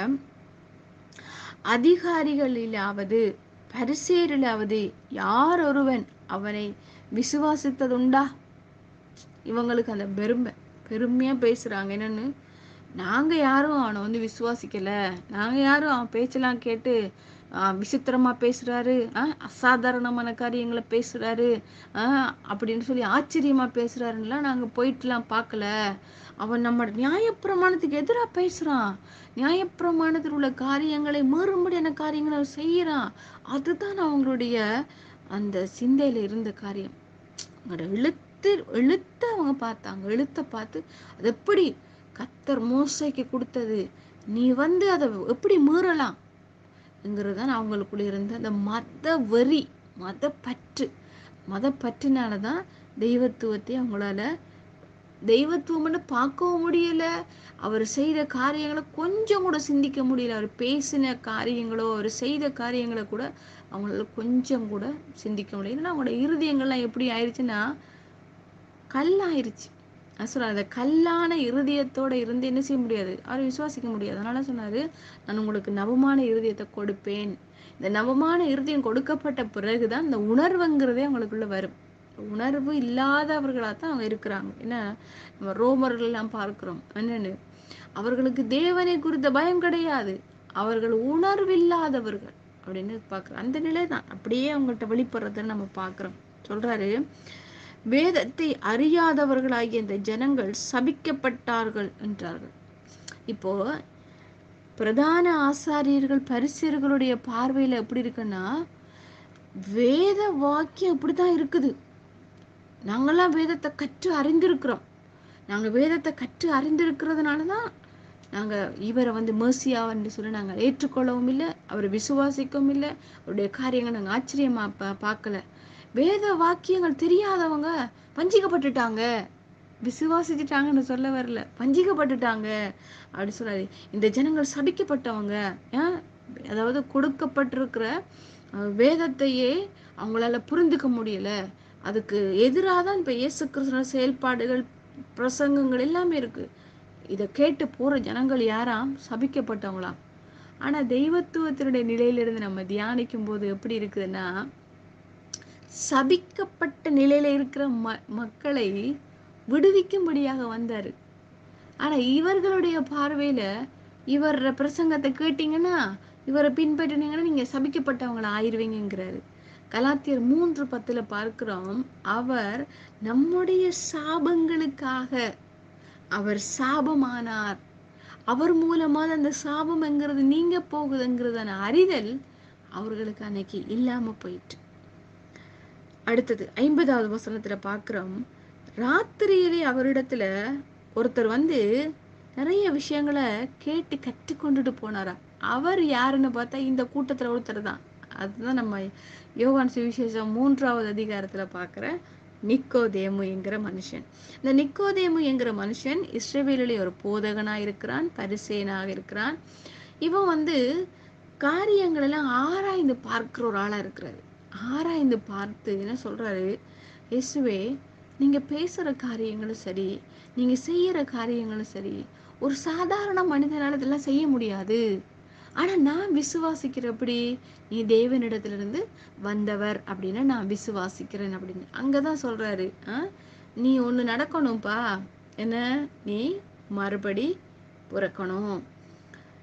அதிகாரிகளிலாவது பரிசேரிலாவது யார் ஒருவன் அவனை விசுவாசித்ததுண்டா இவங்களுக்கு அந்த பெருமை பெருமையா பேசுறாங்க என்னன்னு நாங்க யாரும் அவனை வந்து விசுவாசிக்கல நாங்க யாரும் அவன் பேச்செல்லாம் கேட்டு ஆஹ் விசித்திரமா பேசுறாரு ஆஹ் அசாதாரணமான காரியங்களை பேசுறாரு ஆஹ் அப்படின்னு சொல்லி ஆச்சரியமா பேசுறாருன்னுலாம் நாங்க போயிட்டுலாம் பார்க்கல அவன் நம்ம நியாயப்பிரமாணத்துக்கு எதிரா பேசுறான் நியாயப்பிரமாணத்தில் உள்ள காரியங்களை மீறும்படியான காரியங்களை அவன் செய்யறான் அதுதான் அவங்களுடைய அந்த சிந்தையில இருந்த காரியம் அவங்களோட எழுத்து எழுத்த அவங்க பார்த்தாங்க எழுத்த பார்த்து அது எப்படி கத்தர் மோசைக்கு கொடுத்தது நீ வந்து அதை எப்படி மீறலாம் ங்கிறதுதான் அவங்களுக்குள்ள இருந்த அந்த மத வெறி மத பற்று மத பற்றுனால தான் தெய்வத்துவத்தை அவங்களால தெய்வத்துவம்னு பார்க்கவும் முடியல அவர் செய்த காரியங்களை கொஞ்சம் கூட சிந்திக்க முடியல அவர் பேசின காரியங்களோ அவர் செய்த காரியங்களை கூட அவங்களால கொஞ்சம் கூட சிந்திக்க முடியல ஏன்னா அவங்களோட இருதயங்கள்லாம் எப்படி ஆயிடுச்சுன்னா கல்லாயிருச்சு நான் சொல்றேன் அந்த கல்லான இருதயத்தோட இருந்து என்ன செய்ய முடியாது அவரை விசுவாசிக்க முடியாது அதனால சொன்னாரு நான் உங்களுக்கு நவமான இருதயத்தை கொடுப்பேன் இந்த நவமான இருதயம் கொடுக்கப்பட்ட பிறகுதான் இந்த உணர்வுங்கிறதே அவங்களுக்குள்ள வரும் உணர்வு இல்லாதவர்களாக தான் அவங்க இருக்கிறாங்க என்ன நம்ம ரோமர்கள் எல்லாம் பார்க்கிறோம் என்னன்னு அவர்களுக்கு தேவனை குறித்த பயம் கிடையாது அவர்கள் உணர்வில்லாதவர்கள் அப்படின்னு பார்க்கிறோம் அந்த நிலை தான் அப்படியே அவங்கள்ட்ட வெளிப்படுறதை நம்ம பார்க்கிறோம் சொல்றாரு வேதத்தை அறியாதவர்களாகிய இந்த ஜனங்கள் சபிக்கப்பட்டார்கள் என்றார்கள் இப்போ பிரதான ஆசாரியர்கள் பரிசேயர்களுடைய பார்வையில எப்படி இருக்குன்னா வேத வாக்கியம் இப்படிதான் இருக்குது நாங்கெல்லாம் வேதத்தை கற்று அறிந்திருக்கிறோம் நாங்க வேதத்தை கற்று அறிந்திருக்கிறதுனால தான் நாங்க இவரை வந்து மேசியாவன்னு சொல்லி நாங்க ஏற்றுக்கொள்ளவும் இல்லை அவரை விசுவாசிக்கவும் இல்லை அவருடைய காரியங்களை நாங்க ஆச்சரியமா பா பார்க்கல வேத வாக்கியங்கள் தெரியாதவங்க வஞ்சிக்கப்பட்டுட்டாங்க விசுவாசிச்சுட்டாங்கன்னு சொல்ல வரல வஞ்சிக்கப்பட்டுட்டாங்க அப்படி சொல்லாது இந்த ஜனங்கள் சபிக்கப்பட்டவங்க ஏன் அதாவது கொடுக்கப்பட்டிருக்கிற அஹ், வேதத்தையே அவங்களால புரிந்துக்க முடியல அதுக்கு எதிராக தான் இப்போ இயேசு கிறிஸ்துவ செயல்பாடுகள் பிரசங்கங்கள் எல்லாமே இருக்கு இதை கேட்டு போற ஜனங்கள் யாராம் சபிக்கப்பட்டவங்களாம் ஆனா தெய்வத்துவத்தினுடைய நிலையிலிருந்து நம்ம தியானிக்கும் போது எப்படி இருக்குதுன்னா சபிக்கப்பட்ட நிலையில இருக்கிற ம மக்களை விடுவிக்கும்படியாக வந்தாரு ஆனா இவர்களுடைய பார்வையில இவர் பிரசங்கத்தை கேட்டீங்கன்னா இவரை பின்பற்றினீங்கன்னா நீங்க சபிக்கப்பட்டவங்கள ஆயிருவீங்கிறாரு கலாத்தியர் மூன்று பத்துல பார்க்கிறோம் அவர் நம்முடைய சாபங்களுக்காக அவர் சாபமானார் அவர் மூலமா அந்த சாபம்ங்கிறது நீங்க போகுதுங்கிறதான அறிதல் அவர்களுக்கு அன்னைக்கு இல்லாம போயிட்டு அடுத்தது ஐம்பதாவது வசனத்துல பார்க்கிறோம் ராத்திரியிலே அவரிடத்துல ஒருத்தர் வந்து நிறைய விஷயங்களை கேட்டு கற்று கொண்டுட்டு போனாரா அவர் யாருன்னு பார்த்தா இந்த கூட்டத்துல ஒருத்தர் தான் அதுதான் நம்ம யோகான் சுவிசேஷம் மூன்றாவது அதிகாரத்துல பார்க்கிற நிக்கோதேமு என்கிற மனுஷன் இந்த நிக்கோதேமு என்கிற மனுஷன் இஸ்ரவேலிலே ஒரு போதகனா இருக்கிறான் பரிசேனாக இருக்கிறான் இவன் வந்து காரியங்கள் எல்லாம் ஆராய்ந்து பார்க்கிற ஒரு ஆளா இருக்கிறாரு ஆராய்ந்து பார்த்து என்ன சொல்றாரு இயேசுவே நீங்க பேசுற காரியங்களும் சரி நீங்க செய்யற காரியங்களும் சரி ஒரு சாதாரண மனிதனால இதெல்லாம் செய்ய முடியாது ஆனா நான் விசுவாசிக்கிறபடி நீ தேவனிடத்திலிருந்து வந்தவர் அப்படின்னு நான் விசுவாசிக்கிறேன் அப்படின்னு அங்கதான் சொல்றாரு ஆ நீ ஒண்ணு நடக்கணும்ப்பா என்ன நீ மறுபடி பிறக்கணும்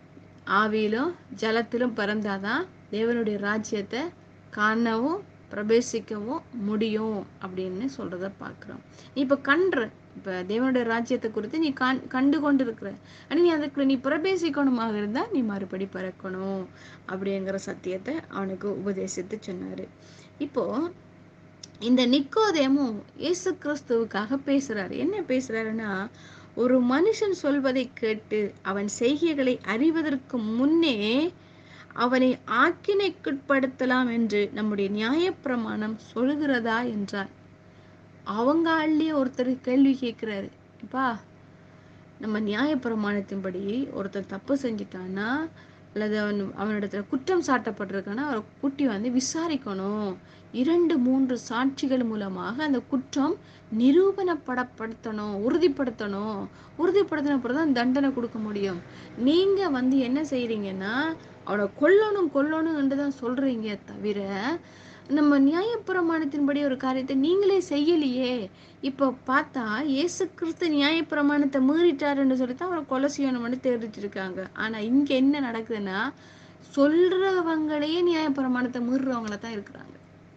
ஆவியிலும் ஜலத்திலும் பிறந்தாதான் தேவனுடைய ராஜ்யத்தை காணவும் பிரவேசிக்கவும் முடியும் அப்படின்னு சொல்றத பார்க்குறோம் நீ இப்போ கண்ற இப்போ தேவனுடைய ராஜ்யத்தை குறித்து நீ கண் கண்டு கொண்டு இருக்கிற ஆனால் நீ அதுக்குள்ள நீ பிரவேசிக்கணுமாக இருந்தா நீ மறுபடி பிறக்கணும் அப்படிங்கிற சத்தியத்தை அவனுக்கு உபதேசித்து சொன்னாரு இப்போ இந்த நிக்கோதேமும் இயேசு கிறிஸ்துவுக்காக பேசுறாரு என்ன பேசுறாருன்னா ஒரு மனுஷன் சொல்வதை கேட்டு அவன் செய்கைகளை அறிவதற்கு முன்னே அவனை ஆக்கினைக்குட்படுத்தலாம் என்று நம்முடைய நியாயப்பிரமாணம் சொல்கிறதா என்றார் அவங்க ஆள்லயே ஒருத்தர் கேள்வி கேட்கிறாரு இப்பா நம்ம நியாயப்பிரமாணத்தின்படி ஒருத்தர் தப்பு செஞ்சிட்டான்னா அல்லது அவன் அவனிடத்துல குற்றம் சாட்டப்பட்டிருக்கான்னா அவரை கூட்டி வந்து விசாரிக்கணும் இரண்டு மூன்று சாட்சிகள் மூலமாக அந்த குற்றம் நிரூபணப்படப்படுத்தணும் உறுதிப்படுத்தணும் உறுதிப்படுத்தின பிறகு தான் தண்டனை கொடுக்க முடியும் நீங்க வந்து என்ன செய்றீங்கன்னா அவனை கொல்லணும் கொல்லணும் தான் சொல்றீங்க தவிர நம்ம நியாயப்பிரமாணத்தின்படி ஒரு காரியத்தை நீங்களே செய்யலையே இப்போ பார்த்தா இயேசு கிறிஸ்து நியாயப்பிரமாணத்தை மீறிட்டாருன்னு சொல்லி தான் அவரை கொலை செய்யணும்னு தேடிட்டு இருக்காங்க ஆனா இங்க என்ன நடக்குதுன்னா சொல்றவங்களையே நியாயப்பிரமாணத்தை மீறுறவங்கள தான் இருக்கிறாங்க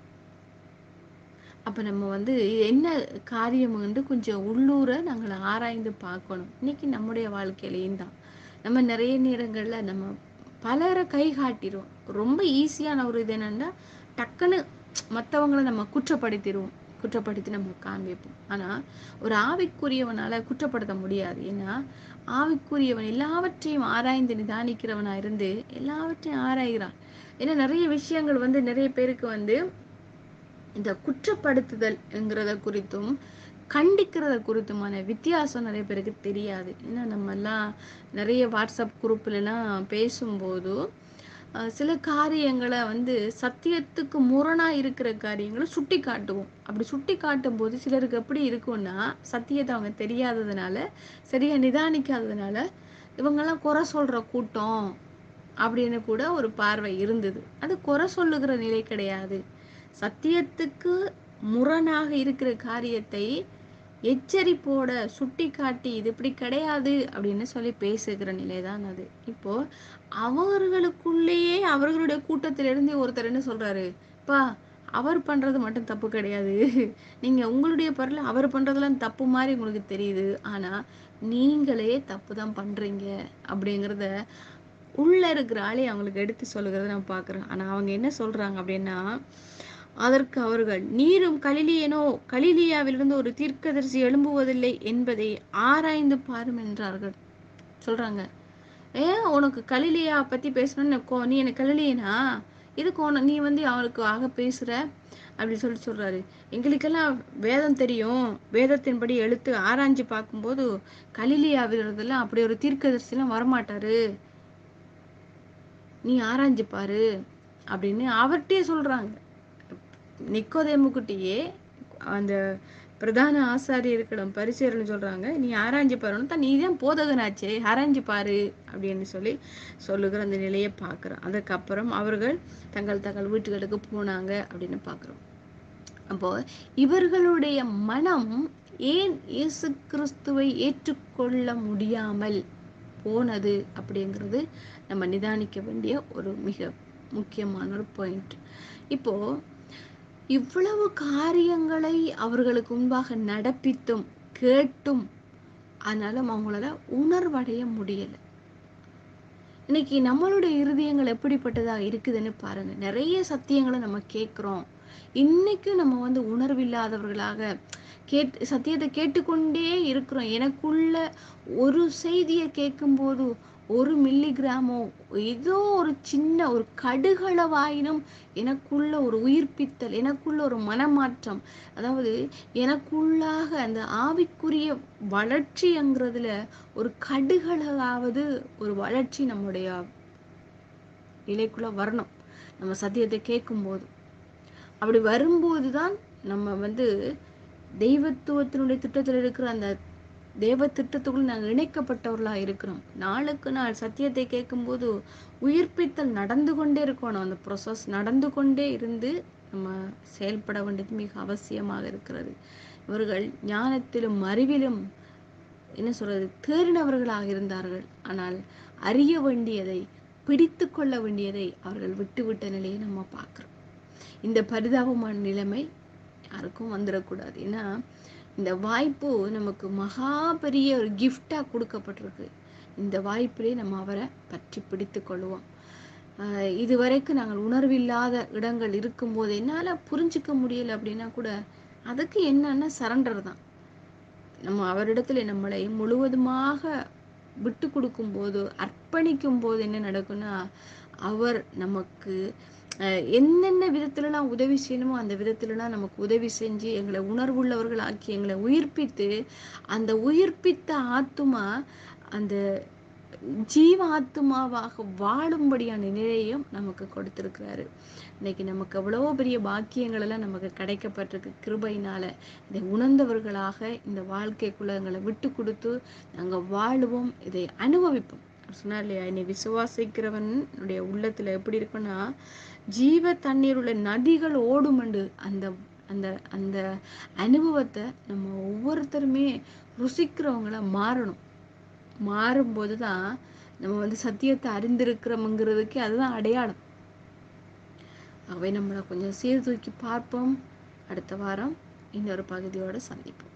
அப்ப நம்ம வந்து இது என்ன காரியம்னு கொஞ்சம் உள்ளூர நாங்கள் ஆராய்ந்து பார்க்கணும் இன்னைக்கு நம்முடைய வாழ்க்கையிலையும் தான் நம்ம நிறைய நேரங்கள்ல நம்ம பலரை கை காட்டிடுவோம் ரொம்ப ஈஸியான ஒரு இது என்னன்னா டக்குன்னு மற்றவங்களை நம்ம குற்றப்படுத்திடுவோம் குற்றப்படுத்தி நம்ம காண்பிப்போம் ஆனா ஒரு ஆவிக்குரியவனால குற்றப்படுத்த முடியாது ஏன்னா ஆவிக்குரியவன் எல்லாவற்றையும் ஆராய்ந்து நிதானிக்கிறவனா இருந்து எல்லாவற்றையும் ஆராய்கிறான் ஏன்னா நிறைய விஷயங்கள் வந்து நிறைய பேருக்கு வந்து இந்த குற்றப்படுத்துதல்ங்கிறத குறித்தும் கண்டிக்கிறத குறித்துமான வித்தியாசம் நிறைய பேருக்கு தெரியாது ஏன்னா நம்ம எல்லாம் நிறைய வாட்ஸ்அப் குரூப்லலாம் பேசும்போது அஹ், சில காரியங்களை வந்து சத்தியத்துக்கு முரணா இருக்கிற காரியங்களை சுட்டி காட்டுவோம் அப்படி சுட்டி காட்டும் போது சிலருக்கு எப்படி இருக்கும்னா சத்தியத்தை அவங்க தெரியாததுனால சரியா நிதானிக்காததுனால இவங்கெல்லாம் குறை சொல்ற கூட்டம் அப்படின்னு கூட ஒரு பார்வை இருந்தது அது குறை சொல்லுகிற நிலை கிடையாது சத்தியத்துக்கு முரணாக இருக்கிற காரியத்தை எச்சரிப்போட சுட்டி காட்டி இது இப்படி கிடையாது அப்படின்னு சொல்லி பேசுகிற நிலைதான் அது இப்போ அவர்களுக்குள்ளேயே அவர்களுடைய கூட்டத்திலிருந்து ஒருத்தர் என்ன சொல்றாரு பா அவர் பண்றது மட்டும் தப்பு கிடையாது நீங்க உங்களுடைய பொருள் அவர் பண்றதெல்லாம் தப்பு மாதிரி உங்களுக்கு தெரியுது ஆனா நீங்களே தப்பு தான் பண்றீங்க அப்படிங்கிறத உள்ள இருக்கிற ஆளே அவங்களுக்கு எடுத்து சொல்லுகிறத நம்ம பார்க்குறோம் ஆனா அவங்க என்ன சொல்றாங்க அப்படின்னா அதற்கு அவர்கள் நீரும் கலிலியனோ கலிலியாவிலிருந்து ஒரு தீர்க்கதரிசி எழும்புவதில்லை என்பதை ஆராய்ந்து பாரும் என்றார்கள் சொல்றாங்க ஏன் உனக்கு கலிலியா பத்தி பேசணும்னு கோ- நீ எனக்கு கலிலியனா இதுக்கு உன நீ வந்து அவனுக்கு ஆக பேசுற அப்படி சொல்லி சொல்றாரு எங்களுக்கெல்லாம் வேதம் தெரியும் வேதத்தின்படி எழுத்து ஆராய்ஞ்சு பார்க்கும்போது கலிலியாவிலிருந்தெல்லாம் அப்படி ஒரு தீர்க்கதரிசிலாம் வரமாட்டாரு நீ ஆராய்ஞ்சு பாரு அப்படின்னு அவர்கிட்டயே சொல்றாங்க நிக்கோதேமுக்குட்டியே அந்த பிரதான ஆசாரியர்களிடம் பரிசேரன்னு சொல்றாங்க நீ ஆராய்ஞ்சு பாருன்னு தான் நீ தான் போதகனாச்சே ஆராய்ஞ்சு பாரு அப்படின்னு சொல்லி சொல்லுகிற அந்த நிலையை பார்க்குறோம் அதுக்கப்புறம் அவர்கள் தங்கள் தங்கள் வீட்டுகளுக்கு போனாங்க அப்படின்னு பார்க்குறோம் அப்போ இவர்களுடைய மனம் ஏன் இயேசு கிறிஸ்துவை ஏற்றுக்கொள்ள முடியாமல் போனது அப்படிங்கிறது நம்ம நிதானிக்க வேண்டிய ஒரு மிக முக்கியமான ஒரு பாயிண்ட் இப்போ இவ்வளவு காரியங்களை அவர்களுக்கு முன்பாக நடப்பித்தும் கேட்டும் ஆனாலும் அவங்களால உணர்வடைய முடியல இன்னைக்கு நம்மளுடைய இருதயங்கள் எப்படிப்பட்டதா இருக்குதுன்னு பாருங்க நிறைய சத்தியங்களை நம்ம கேட்குறோம் இன்னைக்கும் நம்ம வந்து உணர்வில்லாதவர்களாக கேட் சத்தியத்தை கேட்டுக்கொண்டே இருக்கிறோம் எனக்குள்ள ஒரு செய்தியை கேட்கும்போது ஒரு மில்லிகிராமோ ஏதோ ஒரு சின்ன ஒரு கடுகளவாயினும் எனக்குள்ள ஒரு உயிர்ப்பித்தல் எனக்குள்ள ஒரு மனமாற்றம் அதாவது எனக்குள்ளாக அந்த ஆவிக்குரிய வளர்ச்சிங்கிறதுல ஒரு கடுகளவாவது ஒரு வளர்ச்சி நம்முடைய நிலைக்குள்ள வரணும் நம்ம சத்தியத்தை கேட்கும்போது அப்படி வரும்போது தான் நம்ம வந்து தெய்வத்துவத்தினுடைய திட்டத்தில் இருக்கிற அந்த தேவ திட்டத்துக்குள் நாங்கள் இணைக்கப்பட்டவர்களா இருக்கிறோம் நாளுக்கு நாள் சத்தியத்தை கேட்கும்போது உயிர்ப்பித்தல் நடந்து கொண்டே இருக்கணும் அந்த ப்ரொசஸ் நடந்து கொண்டே இருந்து நம்ம செயல்பட வேண்டியது மிக அவசியமாக இருக்கிறது இவர்கள் ஞானத்திலும் அறிவிலும் என்ன சொல்றது தேறினவர்களாக இருந்தார்கள் ஆனால் அறிய வேண்டியதை பிடித்து கொள்ள வேண்டியதை அவர்கள் விட்டுவிட்ட நிலையை நம்ம பார்க்குறோம் இந்த பரிதாபமான நிலைமை யாருக்கும் வந்துடக்கூடாது ஏன்னா இந்த வாய்ப்பு நமக்கு மகா பெரிய ஒரு கிஃப்டாக கொடுக்கப்பட்டிருக்கு இந்த வாய்ப்பிலே நம்ம அவரை பற்றி பிடித்து கொள்வோம் ஆஹ் இதுவரைக்கும் நாங்கள் உணர்வில்லாத இடங்கள் இருக்கும்போது என்னால் புரிஞ்சுக்க முடியல அப்படின்னா கூட அதுக்கு என்னன்னா சரண்டர் தான் நம்ம அவரிடத்துல நம்மளை முழுவதுமாக விட்டு கொடுக்கும் போது அர்ப்பணிக்கும் போது என்ன நடக்கும்னா அவர் நமக்கு அஹ், என்னென்ன விதத்துலலாம் உதவி செய்யணுமோ அந்த விதத்துலலாம் நமக்கு உதவி செஞ்சு எங்களை உணர்வுள்ளவர்களாக்கி எங்களை உயிர்ப்பித்து அந்த உயிர்ப்பித்த ஆத்துமா அந்த ஜீவ ஆத்துமாவாக வாழும்படியான நிலையையும் நமக்கு கொடுத்திருக்கிறாரு இன்னைக்கு நமக்கு எவ்வளவோ பெரிய பாக்கியங்கள் எல்லாம் நமக்கு கிடைக்கப்பட்டிருக்கு கிருபையினால இதை உணர்ந்தவர்களாக இந்த வாழ்க்கைக்குள்ள எங்களை விட்டு கொடுத்து நாங்க வாழுவோம் இதை அனுபவிப்போம் அவர் சொன்னார் இல்லையா என்னை விசுவாசிக்கிறவனுடைய உள்ளத்துல எப்படி இருக்குன்னா ஜீவ தண்ணீர் உள்ள நதிகள் ஓடுமண்டு அந்த அந்த அந்த அனுபவத்தை நம்ம ஒவ்வொருத்தருமே ருசிக்கிறவங்கள மாறணும் மாறும்போது தான் நம்ம வந்து சத்தியத்தை அறிந்திருக்கிறோம்ங்கிறதுக்கு அதுதான் அடையாளம் அவை நம்மளை கொஞ்சம் சீர்தூக்கி பார்ப்போம் அடுத்த வாரம் இன்னொரு பகுதியோட சந்திப்போம்